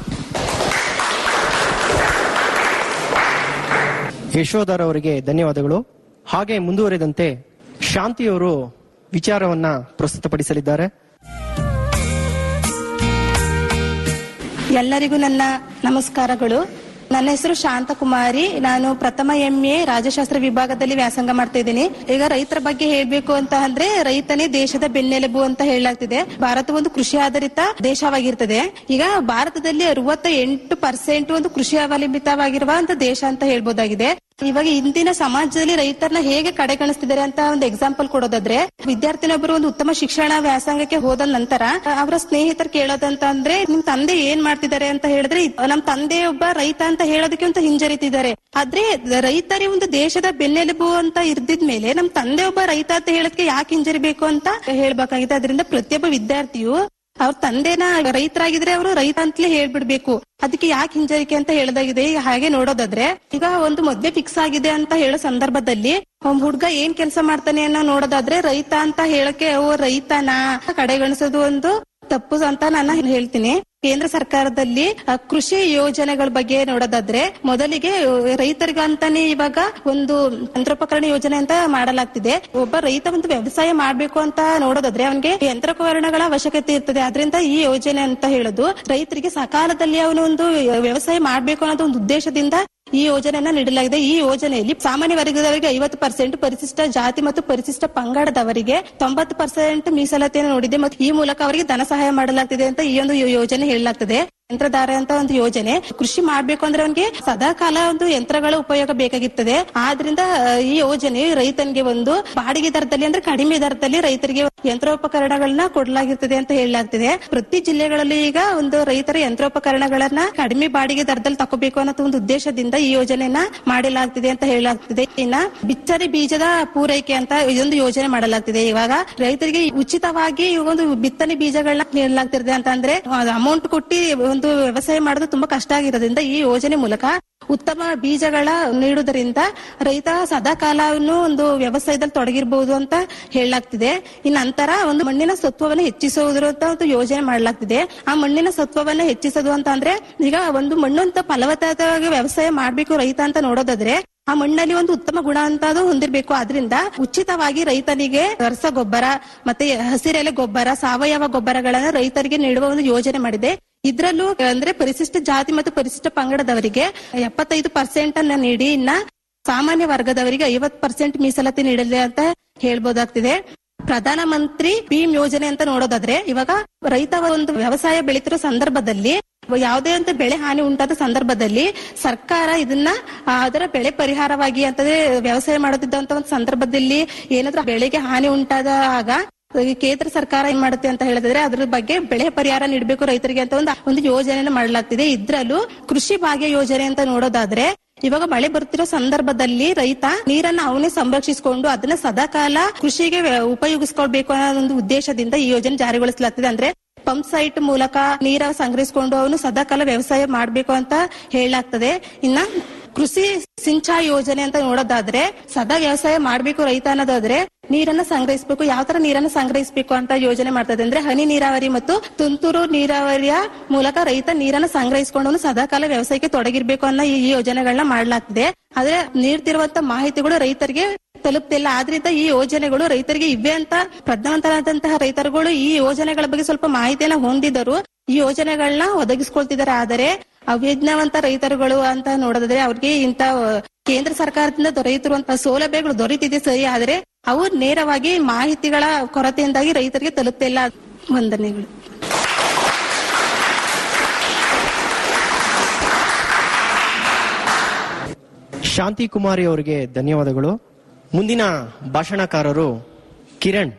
ಯಶೋಧರ್ ಅವರಿಗೆ ಧನ್ಯವಾದಗಳು ಹಾಗೆ ಮುಂದುವರೆದಂತೆ ಶಾಂತಿಯವರು ವಿಚಾರವನ್ನ ಪ್ರಸ್ತುತಪಡಿಸಲಿದ್ದಾರೆ ಎಲ್ಲರಿಗೂ ನನ್ನ ನಮಸ್ಕಾರಗಳು ನನ್ನ ಹೆಸರು ಶಾಂತಕುಮಾರಿ ನಾನು ಪ್ರಥಮ ಎಂಎ ರಾಜಶಾಸ್ತ್ರ ವಿಭಾಗದಲ್ಲಿ ವ್ಯಾಸಂಗ ಮಾಡ್ತಾ ಇದ್ದೀನಿ ಈಗ ರೈತರ ಬಗ್ಗೆ ಹೇಳ್ಬೇಕು ಅಂತ ಅಂದ್ರೆ ರೈತನೇ ದೇಶದ ಬೆನ್ನೆಲುಬು ಅಂತ ಹೇಳಲಾಗ್ತಿದೆ ಭಾರತ ಒಂದು ಕೃಷಿ ಆಧಾರಿತ ದೇಶವಾಗಿರ್ತದೆ ಈಗ ಭಾರತದಲ್ಲಿ ಅರವತ್ತ ಎಂಟು ಪರ್ಸೆಂಟ್ ಒಂದು ಕೃಷಿ ಅವಲಂಬಿತವಾಗಿರುವಂತ ದೇಶ ಅಂತ ಹೇಳ್ಬೋದಾಗಿದೆ ಇವಾಗ ಇಂದಿನ ಸಮಾಜದಲ್ಲಿ ರೈತರನ್ನ ಹೇಗೆ ಕಡೆಗಣಿಸ್ತಿದ್ದಾರೆ ಅಂತ ಒಂದು ಎಕ್ಸಾಂಪಲ್ ಕೊಡೋದಾದ್ರೆ ವಿದ್ಯಾರ್ಥಿನೊಬ್ಬರು ಒಂದು ಉತ್ತಮ ಶಿಕ್ಷಣ ವ್ಯಾಸಂಗಕ್ಕೆ ಹೋದ ನಂತರ ಅವರ ಸ್ನೇಹಿತರು ಕೇಳೋದಂತ ಅಂದ್ರೆ ನಿಮ್ ತಂದೆ ಏನ್ ಮಾಡ್ತಿದ್ದಾರೆ ಅಂತ ಹೇಳಿದ್ರೆ ನಮ್ ತಂದೆ ಒಬ್ಬ ರೈತ ಅಂತ ಹೇಳೋದಕ್ಕೆ ಒಂದು ಹಿಂಜರಿತಿದ್ದಾರೆ ಆದ್ರೆ ರೈತರೇ ಒಂದು ದೇಶದ ಬೆನ್ನೆಲುಬು ಅಂತ ಇರ್ದಿದ್ಮೇಲೆ ನಮ್ ತಂದೆ ಒಬ್ಬ ರೈತ ಅಂತ ಹೇಳೋದಕ್ಕೆ ಯಾಕೆ ಹಿಂಜರಿಬೇಕು ಅಂತ ಹೇಳ್ಬೇಕಾಗಿದೆ ಅದರಿಂದ ಪ್ರತಿಯೊಬ್ಬ ವಿದ್ಯಾರ್ಥಿಯು ಅವ್ರ ತಂದೆನ ರೈತರಾಗಿದ್ರೆ ಅವರು ರೈತ ಅಂತಲೇ ಹೇಳ್ಬಿಡ್ಬೇಕು ಅದಕ್ಕೆ ಯಾಕೆ ಹಿಂಜರಿಕೆ ಅಂತ ಹೇಳದಾಗಿದೆ ಈಗ ಹಾಗೆ ನೋಡೋದಾದ್ರೆ ಈಗ ಒಂದು ಮದ್ವೆ ಫಿಕ್ಸ್ ಆಗಿದೆ ಅಂತ ಹೇಳೋ ಸಂದರ್ಭದಲ್ಲಿ ಒಬ್ಬ ಹುಡ್ಗ ಏನ್ ಕೆಲಸ ಮಾಡ್ತಾನೆ ಅನ್ನೋ ನೋಡೋದಾದ್ರೆ ರೈತ ಅಂತ ಹೇಳಕ್ಕೆ ಓ ರೈತನ ಕಡೆಗಣಿಸೋದು ಒಂದು ತಪ್ಪು ಅಂತ ನಾನು ಹೇಳ್ತೀನಿ ಕೇಂದ್ರ ಸರ್ಕಾರದಲ್ಲಿ ಅ, ಕೃಷಿ ಯೋಜನೆಗಳ ಬಗ್ಗೆ ನೋಡೋದಾದ್ರೆ ಮೊದಲಿಗೆ ಅ, ರೈತರಿಗಂತಾನೆ ಇವಾಗ ಒಂದು ಯಂತ್ರೋಪಕರಣ ಯೋಜನೆ ಅಂತ ಮಾಡಲಾಗ್ತಿದೆ ಒಬ್ಬ ರೈತ ಒಂದು ವ್ಯವಸಾಯ ಮಾಡ್ಬೇಕು ಅಂತ ನೋಡೋದಾದ್ರೆ ಅವನಿಗೆ ಯಂತ್ರೋಪಕರಣಗಳ ಅವಶ್ಯಕತೆ ಇರ್ತದೆ ಅದರಿಂದ ಈ ಯೋಜನೆ ಅಂತ ಹೇಳೋದು ರೈತರಿಗೆ ಸಕಾಲದಲ್ಲಿ ಅವನು ಒಂದು ವ್ಯವಸಾಯ ಮಾಡ್ಬೇಕು ಅನ್ನೋದು ಒಂದು ಉದ್ದೇಶದಿಂದ ಈ ಯೋಜನೆಯನ್ನ ನೀಡಲಾಗಿದೆ ಈ ಯೋಜನೆಯಲ್ಲಿ ಸಾಮಾನ್ಯ ವರ್ಗದವರಿಗೆ ಐವತ್ತು ಪರ್ಸೆಂಟ್ ಪರಿಶಿಷ್ಟ ಜಾತಿ ಮತ್ತು ಪರಿಶಿಷ್ಟ ಪಂಗಡದವರಿಗೆ ತೊಂಬತ್ತು ಪರ್ಸೆಂಟ್ ಮೀಸಲಾತಿಯನ್ನು ನೋಡಿದೆ ಮತ್ತು ಈ ಮೂಲಕ ಅವರಿಗೆ ಧನ ಸಹಾಯ ಮಾಡಲಾಗ್ತಿದೆ ಅಂತ ಈ ಒಂದು ಯೋ- ಯೋಜನೆ ಹೇಳಲಾಗ್ತದೆ ಯಂತ್ರಧಾರ ಅಂತ ಒಂದು ಯೋಜನೆ ಕೃಷಿ ಮಾಡ್ಬೇಕು ಅಂದ್ರೆ ಅವನಿಗೆ ಸದಾ ಕಾಲ ಒಂದು ಯಂತ್ರಗಳ ಉಪಯೋಗ ಬೇಕಾಗಿರ್ತದೆ ಆದ್ರಿಂದ ಆ, ಈ ಯೋಜನೆ ರೈತನಿಗೆ ಒಂದು ಬಾಡಿಗೆ ದರದಲ್ಲಿ ಅಂದ್ರೆ ಕಡಿಮೆ ದರದಲ್ಲಿ ರೈತರಿಗೆ ಯಂತ್ರೋಪಕರಣಗಳನ್ನ ಕೊಡಲಾಗಿರ್ತದೆ ಅಂತ ಹೇಳಲಾಗ್ತಿದೆ ಪ್ರತಿ ಜಿಲ್ಲೆಗಳಲ್ಲಿ ಈಗ ಒಂದು ರೈತರ ಯಂತ್ರೋಪಕರಣಗಳನ್ನ ಕಡಿಮೆ ಬಾಡಿಗೆ ದರದಲ್ಲಿ ತಗೋಬೇಕು ಅನ್ನೋ ಒಂದು ಉದ್ದೇಶದಿಂದ ಈ ಯೋಜನೆಯನ್ನ ಮಾಡಲಾಗ್ತಿದೆ ಅಂತ ಹೇಳಲಾಗ್ತಿದೆ ಇನ್ನ ಬಿತ್ತನೆ ಬೀಜದ ಪೂರೈಕೆ ಅಂತ ಇದೊಂದು ಯೋಜನೆ ಮಾಡಲಾಗ್ತಿದೆ ಇವಾಗ ರೈತರಿಗೆ ಉಚಿತವಾಗಿ ಈ ಒಂದು ಬಿತ್ತನೆ ಬೀಜಗಳನ್ನ ನೀಡಲಾಗ್ತಿದೆ ಅಂತ ಅಂದ್ರೆ ಅಮೌಂಟ್ ಕೊಟ್ಟು ಒಂದು ವ್ಯವಸಾಯ ಮಾಡೋದು ತುಂಬಾ ಕಷ್ಟ ಆಗಿರೋದ್ರಿಂದ ಈ ಯೋಜನೆ ಮೂಲಕ ಉತ್ತಮ ಬೀಜಗಳ ನೀಡುವುದರಿಂದ ರೈತ ಸದಾ ಕಾಲವನ್ನು ಒಂದು ವ್ಯವಸಾಯದಲ್ಲಿ ತೊಡಗಿರಬಹುದು ಅಂತ ಹೇಳಲಾಗ್ತಿದೆ ಇನ್ನು ನಂತರ ಒಂದು ಮಣ್ಣಿನ ಸತ್ವವನ್ನು ಹೆಚ್ಚಿಸುವುದರ ಅಂತ ಒಂದು ಯೋಜನೆ ಮಾಡಲಾಗ್ತಿದೆ ಆ ಮಣ್ಣಿನ ಸತ್ವವನ್ನು ಹೆಚ್ಚಿಸೋದು ಅಂತ ಅಂದ್ರೆ ಈಗ ಒಂದು ಮಣ್ಣು ಅಂತ ಫಲವತ್ತವಾಗಿ ವ್ಯವಸಾಯ ಮಾಡ್ಬೇಕು ರೈತ ಅಂತ ನೋಡೋದಾದ್ರೆ ಆ ಮಣ್ಣಲ್ಲಿ ಒಂದು ಉತ್ತಮ ಗುಣ ಅಂತ ಅದು ಹೊಂದಿರಬೇಕು ಆದ್ರಿಂದ ಉಚಿತವಾಗಿ ರೈತನಿಗೆ ರಸಗೊಬ್ಬರ ಮತ್ತೆ ಹಸಿರೆಲೆ ಗೊಬ್ಬರ ಸಾವಯವ ಗೊಬ್ಬರಗಳನ್ನ ರೈತರಿಗೆ ನೀಡುವ ಒಂದು ಯೋಜನೆ ಮಾಡಿದೆ ಇದ್ರಲ್ಲೂ ಅಂದ್ರೆ ಪರಿಶಿಷ್ಟ ಜಾತಿ ಮತ್ತು ಪರಿಶಿಷ್ಟ ಪಂಗಡದವರಿಗೆ ಎಪ್ಪತ್ತೈದು ಪರ್ಸೆಂಟ್ ಅನ್ನ ನೀಡಿ ಇನ್ನ ಸಾಮಾನ್ಯ ವರ್ಗದವರಿಗೆ ಐವತ್ ಪರ್ಸೆಂಟ್ ಮೀಸಲಾತಿ ನೀಡಲಿ ಅಂತ ಹೇಳ್ಬೋದಾಗ್ತಿದೆ ಪ್ರಧಾನ ಮಂತ್ರಿ ಭೀಮ್ ಯೋಜನೆ ಅಂತ ನೋಡೋದಾದ್ರೆ ಇವಾಗ ರೈತ ಒಂದು ವ್ಯವಸಾಯ ಬೆಳೀತಿರೋ ಸಂದರ್ಭದಲ್ಲಿ ಯಾವುದೇ ಅಂತ ಬೆಳೆ ಹಾನಿ ಉಂಟಾದ ಸಂದರ್ಭದಲ್ಲಿ ಸರ್ಕಾರ ಇದನ್ನ ಆ, ಅದರ ಬೆಳೆ ಪರಿಹಾರವಾಗಿ ಅಂತಂದ್ರೆ ವ್ಯವಸಾಯ ಮಾಡುತ್ತಿದ್ದಂತ ಒಂದು ಸಂದರ್ಭದಲ್ಲಿ ಏನಾದ್ರೂ ಬೆಳೆಗೆ ಹಾನಿ ಉಂಟಾದ ಆಗ ಈ ಕೇಂದ್ರ ಸರ್ಕಾರ ಏನ್ ಮಾಡುತ್ತೆ ಅಂತ ಹೇಳಿದ್ರೆ ಅದ್ರ ಬಗ್ಗೆ ಬೆಳೆ ಪರಿಹಾರ ನೀಡಬೇಕು ರೈತರಿಗೆ ಅಂತ ಒಂದು ಒಂದು ಯೋಜನೆಯನ್ನು ಮಾಡಲಾಗ್ತಿದೆ ಇದ್ರಲ್ಲೂ ಕೃಷಿ ಭಾಗ್ಯ ಯೋಜನೆ ಅಂತ ನೋಡೋದಾದ್ರೆ ಇವಾಗ ಮಳೆ ಬರ್ತಿರೋ ಸಂದರ್ಭದಲ್ಲಿ ರೈತ ನೀರನ್ನ ಅವನೇ ಸಂರಕ್ಷಿಸಿಕೊಂಡು ಅದನ್ನ ಸದಾಕಾಲ ಕೃಷಿಗೆ ವ್ಯ- ಉಪಯೋಗಿಸ್ಕೊಳ್ಬೇಕು ಅನ್ನೋ ಒಂದು ಉದ್ದೇಶದಿಂದ ಈ ಯೋಜನೆ ಜಾರಿಗೊಳಿಸಲಾಗ್ತಿದೆ ಅಂದ್ರೆ ಪಂಪ್ ಸೈಟ್ ಮೂಲಕ ನೀರ ಸಂಗ್ರಹಿಸಿಕೊಂಡು ಅವನು ಸದಾಕಾಲ ವ್ಯವಸಾಯ ಮಾಡ್ಬೇಕು ಅಂತ ಹೇಳಲಾಗ್ತದೆ ಇನ್ನ ಕೃಷಿ ಸಿಂಚಾಯಿ ಯೋಜನೆ ಅಂತ ನೋಡೋದಾದ್ರೆ ಸದಾ ವ್ಯವಸಾಯ ಮಾಡ್ಬೇಕು ರೈತ ಅನ್ನೋದಾದ್ರೆ ನೀರನ್ನ ಸಂಗ್ರಹಿಸಬೇಕು ಯಾವ ತರ ನೀರನ್ನ ಸಂಗ್ರಹಿಸಬೇಕು ಅಂತ ಯೋಜನೆ ಮಾಡ್ತದೆ ಅಂದ್ರೆ ಹನಿ ನೀರಾವರಿ ಮತ್ತು ತುಂತುರು ನೀರಾವರಿಯ ಮೂಲಕ ರೈತ ನೀರನ್ನ ಸಂಗ್ರಹಿಸಿಕೊಂಡು ಅವನು ಸದಾಕಾಲ ವ್ಯವಸಾಯಕ್ಕೆ ತೊಡಗಿರ್ಬೇಕು ಅನ್ನೋ ಈ ಯೋಜನೆಗಳನ್ನ ಮಾಡಲಾಗ್ತಿದೆ ಆದ್ರೆ ನೀಡ್ತಿರುವಂತ ಮಾಹಿತಿಗಳು ರೈತರಿಗೆ ತಲುಪ್ತಿಲ್ಲ ಆದ್ರಿಂದ ಈ ಯೋಜನೆಗಳು ರೈತರಿಗೆ ಇವೆ ಅಂತ ಪ್ರಜ್ಞಾವಂತರಾದಂತಹ ರೈತರುಗಳು ಈ ಯೋಜನೆಗಳ ಬಗ್ಗೆ ಸ್ವಲ್ಪ ಮಾಹಿತಿಯನ್ನ ಹೊಂದಿದರು ಈ ಯೋಜನೆಗಳನ್ನ ಒದಗಿಸ್ಕೊಳ್ತಿದ್ದಾರೆ ಆದರೆ ಅವಿಜ್ಞಾವಂತ ರೈತರುಗಳು ಅಂತ ನೋಡೋದಾದ್ರೆ ಅವ್ರಿಗೆ ಇಂತ ಕೇಂದ್ರ ಸರ್ಕಾರದಿಂದ ದೊರೆಯುತ್ತಿರುವಂತಹ ಸೌಲಭ್ಯಗಳು ದೊರೆತಿದೆ ಸರಿ ಆದ್ರೆ ಅವು ನೇರವಾಗಿ ಮಾಹಿತಿಗಳ ಕೊರತೆಯಿಂದಾಗಿ ರೈತರಿಗೆ ತಲುಪ್ತಿಲ್ಲ ವಂದನೆಗಳು ಶಾಂತಿ ಕುಮಾರಿ ಅವರಿಗೆ ಧನ್ಯವಾದಗಳು ಮುಂದಿನ ಭಾಷಣಕಾರರು ಕಿರಣ್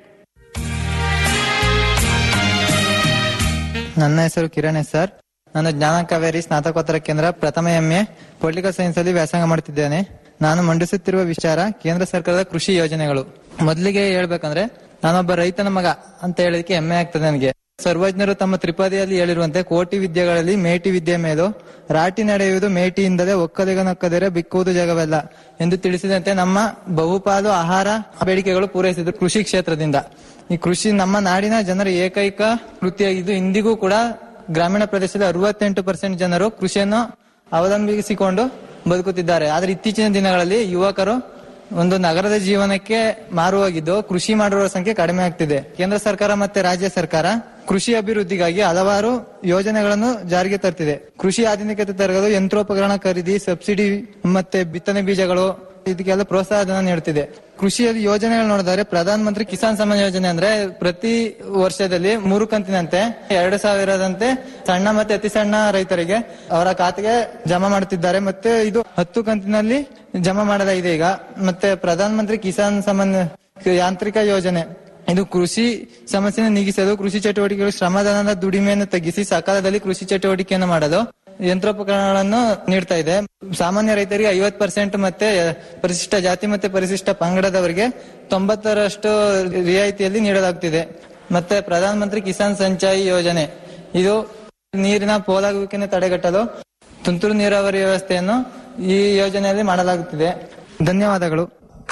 ನನ್ನ ಹೆಸರು ಕಿರಣ್ ಎಸ್ ಸರ್ ನಾನು ಜ್ಞಾನ ಕಾವೇರಿ ಸ್ನಾತಕೋತ್ತರ ಕೇಂದ್ರ ಪ್ರಥಮ ಎಂಎ ಪೊಲಿಟಿಕಲ್ ಸೈನ್ಸ್ ಅಲ್ಲಿ ವ್ಯಾಸಂಗ ಮಾಡುತ್ತಿದ್ದೇನೆ ನಾನು ಮಂಡಿಸುತ್ತಿರುವ ವಿಚಾರ ಕೇಂದ್ರ ಸರ್ಕಾರದ ಕೃಷಿ ಯೋಜನೆಗಳು ಮೊದಲಿಗೆ ಹೇಳ್ಬೇಕಂದ್ರೆ ನಾನೊಬ್ಬ ರೈತನ ಮಗ ಅಂತ ಹೇಳೋದಕ್ಕೆ ಹೆಮ್ಮೆ ಆಗ್ತದೆ ನನಗೆ ಸರ್ವಜ್ಞರು ತಮ್ಮ ತ್ರಿಪದಿಯಲ್ಲಿ ಹೇಳಿರುವಂತೆ ಕೋಟಿ ವಿದ್ಯೆಗಳಲ್ಲಿ ಮೇಟಿ ವಿದ್ಯೆ ಮೇಲು ರಾಟಿ ನಡೆಯುವುದು ಮೇಟಿಯಿಂದಲೇ ಒಕ್ಕಲಿಗನೊಕ್ಕದರೆ ಬಿಕ್ಕುವುದು ಜಗವೆಲ್ಲ ಎಂದು ತಿಳಿಸಿದಂತೆ ನಮ್ಮ ಬಹುಪಾಲು ಆಹಾರ ಬೇಡಿಕೆಗಳು ಪೂರೈಸಿದ್ರು ಕೃಷಿ ಕ್ಷೇತ್ರದಿಂದ ಈ ಕೃಷಿ ನಮ್ಮ ನಾಡಿನ ಜನರ ಏಕೈಕ ವೃತ್ತಿಯಾಗಿದ್ದು ಇಂದಿಗೂ ಕೂಡ ಗ್ರಾಮೀಣ ಪ್ರದೇಶದ ಅರವತ್ತೆಂಟು ಪರ್ಸೆಂಟ್ ಜನರು ಕೃಷಿಯನ್ನು ಅವಲಂಬಿಸಿಕೊಂಡು ಬದುಕುತ್ತಿದ್ದಾರೆ ಆದ್ರೆ ಇತ್ತೀಚಿನ ದಿನಗಳಲ್ಲಿ ಯುವಕರು ಒಂದು ನಗರದ ಜೀವನಕ್ಕೆ ಮಾರುವಾಗಿದ್ದು ಕೃಷಿ ಮಾಡುವವರ ಸಂಖ್ಯೆ ಕಡಿಮೆ ಆಗ್ತಿದೆ ಕೇಂದ್ರ ಸರ್ಕಾರ ಮತ್ತೆ ರಾಜ್ಯ ಸರ್ಕಾರ ಕೃಷಿ ಅಭಿವೃದ್ಧಿಗಾಗಿ ಹಲವಾರು ಯೋಜನೆಗಳನ್ನು ಜಾರಿಗೆ ತರ್ತಿದೆ ಕೃಷಿ ಆಧುನಿಕತೆ ತರಗಲು ಯಂತ್ರೋಪಕರಣ ಖರೀದಿ ಸಬ್ಸಿಡಿ ಮತ್ತೆ ಬಿತ್ತನೆ ಬೀಜಗಳು ಇದಕ್ಕೆಲ್ಲ ಪ್ರೋತ್ಸಾಹಧನ ನೀಡುತ್ತಿದೆ ಕೃಷಿಯಲ್ಲಿ ಯೋಜನೆಗಳು ನೋಡಿದರೆ ಪ್ರಧಾನ ಮಂತ್ರಿ ಕಿಸಾನ್ ಸಮ್ಮಾನ್ ಯೋಜನೆ ಅಂದ್ರೆ ಪ್ರತಿ ವರ್ಷದಲ್ಲಿ ಮೂರು ಕಂತಿನಂತೆ ಎರಡು ಸಾವಿರದಂತೆ ಸಣ್ಣ ಮತ್ತೆ ಅತಿ ಸಣ್ಣ ರೈತರಿಗೆ ಅವರ ಖಾತೆಗೆ ಜಮಾ ಮಾಡುತ್ತಿದ್ದಾರೆ ಮತ್ತೆ ಇದು ಹತ್ತು ಕಂತಿನಲ್ಲಿ ಜಮಾ ಮಾಡಲಾಗಿದೆ ಈಗ ಮತ್ತೆ ಪ್ರಧಾನ ಮಂತ್ರಿ ಕಿಸಾನ್ ಸಮ್ಮಾನ್ ಯಾಂತ್ರಿಕ ಯೋಜನೆ ಇದು ಕೃಷಿ ಸಮಸ್ಯೆಯನ್ನು ನೀಗಿಸಲು ಕೃಷಿ ಚಟುವಟಿಕೆಗಳು ಶ್ರಮದಾನದ ದುಡಿಮೆಯನ್ನು ತಗ್ಗಿಸಿ ಸಕಾಲದಲ್ಲಿ ಕೃಷಿ ಚಟುವಟಿಕೆಯನ್ನು ಮಾಡಲು ಯಂತ್ರೋಪಕರಣಗಳನ್ನು ನೀಡ್ತಾ ಇದೆ ಸಾಮಾನ್ಯ ರೈತರಿಗೆ ಐವತ್ ಪರ್ಸೆಂಟ್ ಮತ್ತೆ ಪರಿಶಿಷ್ಟ ಜಾತಿ ಮತ್ತೆ ಪರಿಶಿಷ್ಟ ಪಂಗಡದವರಿಗೆ ತೊಂಬತ್ತರಷ್ಟು ರಿಯಾಯಿತಿಯಲ್ಲಿ ನೀಡಲಾಗುತ್ತಿದೆ ಮತ್ತೆ ಪ್ರಧಾನ ಮಂತ್ರಿ ಕಿಸಾನ್ ಸಂಚಾಯಿ ಯೋಜನೆ ಇದು ನೀರಿನ ಪೋಲಾಗುವಿಕೆಯನ್ನು ತಡೆಗಟ್ಟಲು ತುಂತುರು ನೀರಾವರಿ ವ್ಯವಸ್ಥೆಯನ್ನು ಈ ಯೋಜನೆಯಲ್ಲಿ ಮಾಡಲಾಗುತ್ತಿದೆ ಧನ್ಯವಾದಗಳು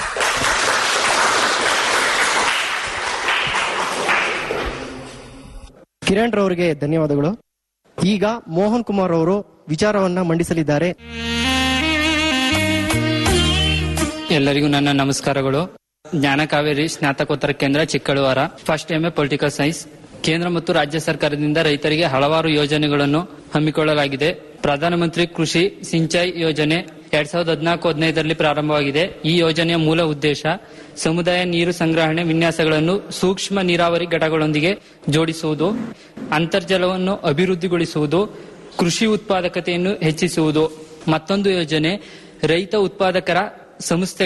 ಕಿರಣ್ ರವರಿಗೆ ಧನ್ಯವಾದಗಳು ಈಗ ಮೋಹನ್ ಕುಮಾರ್ ಅವರು ವಿಚಾರವನ್ನ ಮಂಡಿಸಲಿದ್ದಾರೆ ಎಲ್ಲರಿಗೂ ನನ್ನ ನಮಸ್ಕಾರಗಳು ಜ್ಞಾನ ಕಾವೇರಿ ಸ್ನಾತಕೋತ್ತರ ಕೇಂದ್ರ Chikkaluvara first M A political science ಕೇಂದ್ರ ಮತ್ತು ರಾಜ್ಯ ಸರ್ಕಾರದಿಂದ ರೈತರಿಗೆ ಹಲವಾರು ಯೋಜನೆಗಳನ್ನು ಹಮ್ಮಿಕೊಳ್ಳಲಾಗಿದೆ ಪ್ರಧಾನಮಂತ್ರಿ ಕೃಷಿ ಸಿಂಚಾಯಿ ಯೋಜನೆ ಎರಡ್ ಸಾವಿರದ ಹದಿನಾಲ್ಕು ಹದಿನೈದರಲ್ಲಿ ಪ್ರಾರಂಭವಾಗಿದೆ ಈ ಯೋಜನೆಯ ಮೂಲ ಉದ್ದೇಶ ಸಮುದಾಯ ನೀರು ಸಂಗ್ರಹಣೆ ವಿನ್ಯಾಸಗಳನ್ನು ಸೂಕ್ಷ್ಮ ನೀರಾವರಿ ಘಟಕಗಳೊಂದಿಗೆ ಜೋಡಿಸುವುದು ಅಂತರ್ಜಲವನ್ನು ಅಭಿವೃದ್ಧಿಗೊಳಿಸುವುದು ಕೃಷಿ ಉತ್ಪಾದಕತೆಯನ್ನು ಹೆಚ್ಚಿಸುವುದು ಮತ್ತೊಂದು ಯೋಜನೆ ರೈತ ಉತ್ಪಾದಕರ ಸಂಸ್ಥೆ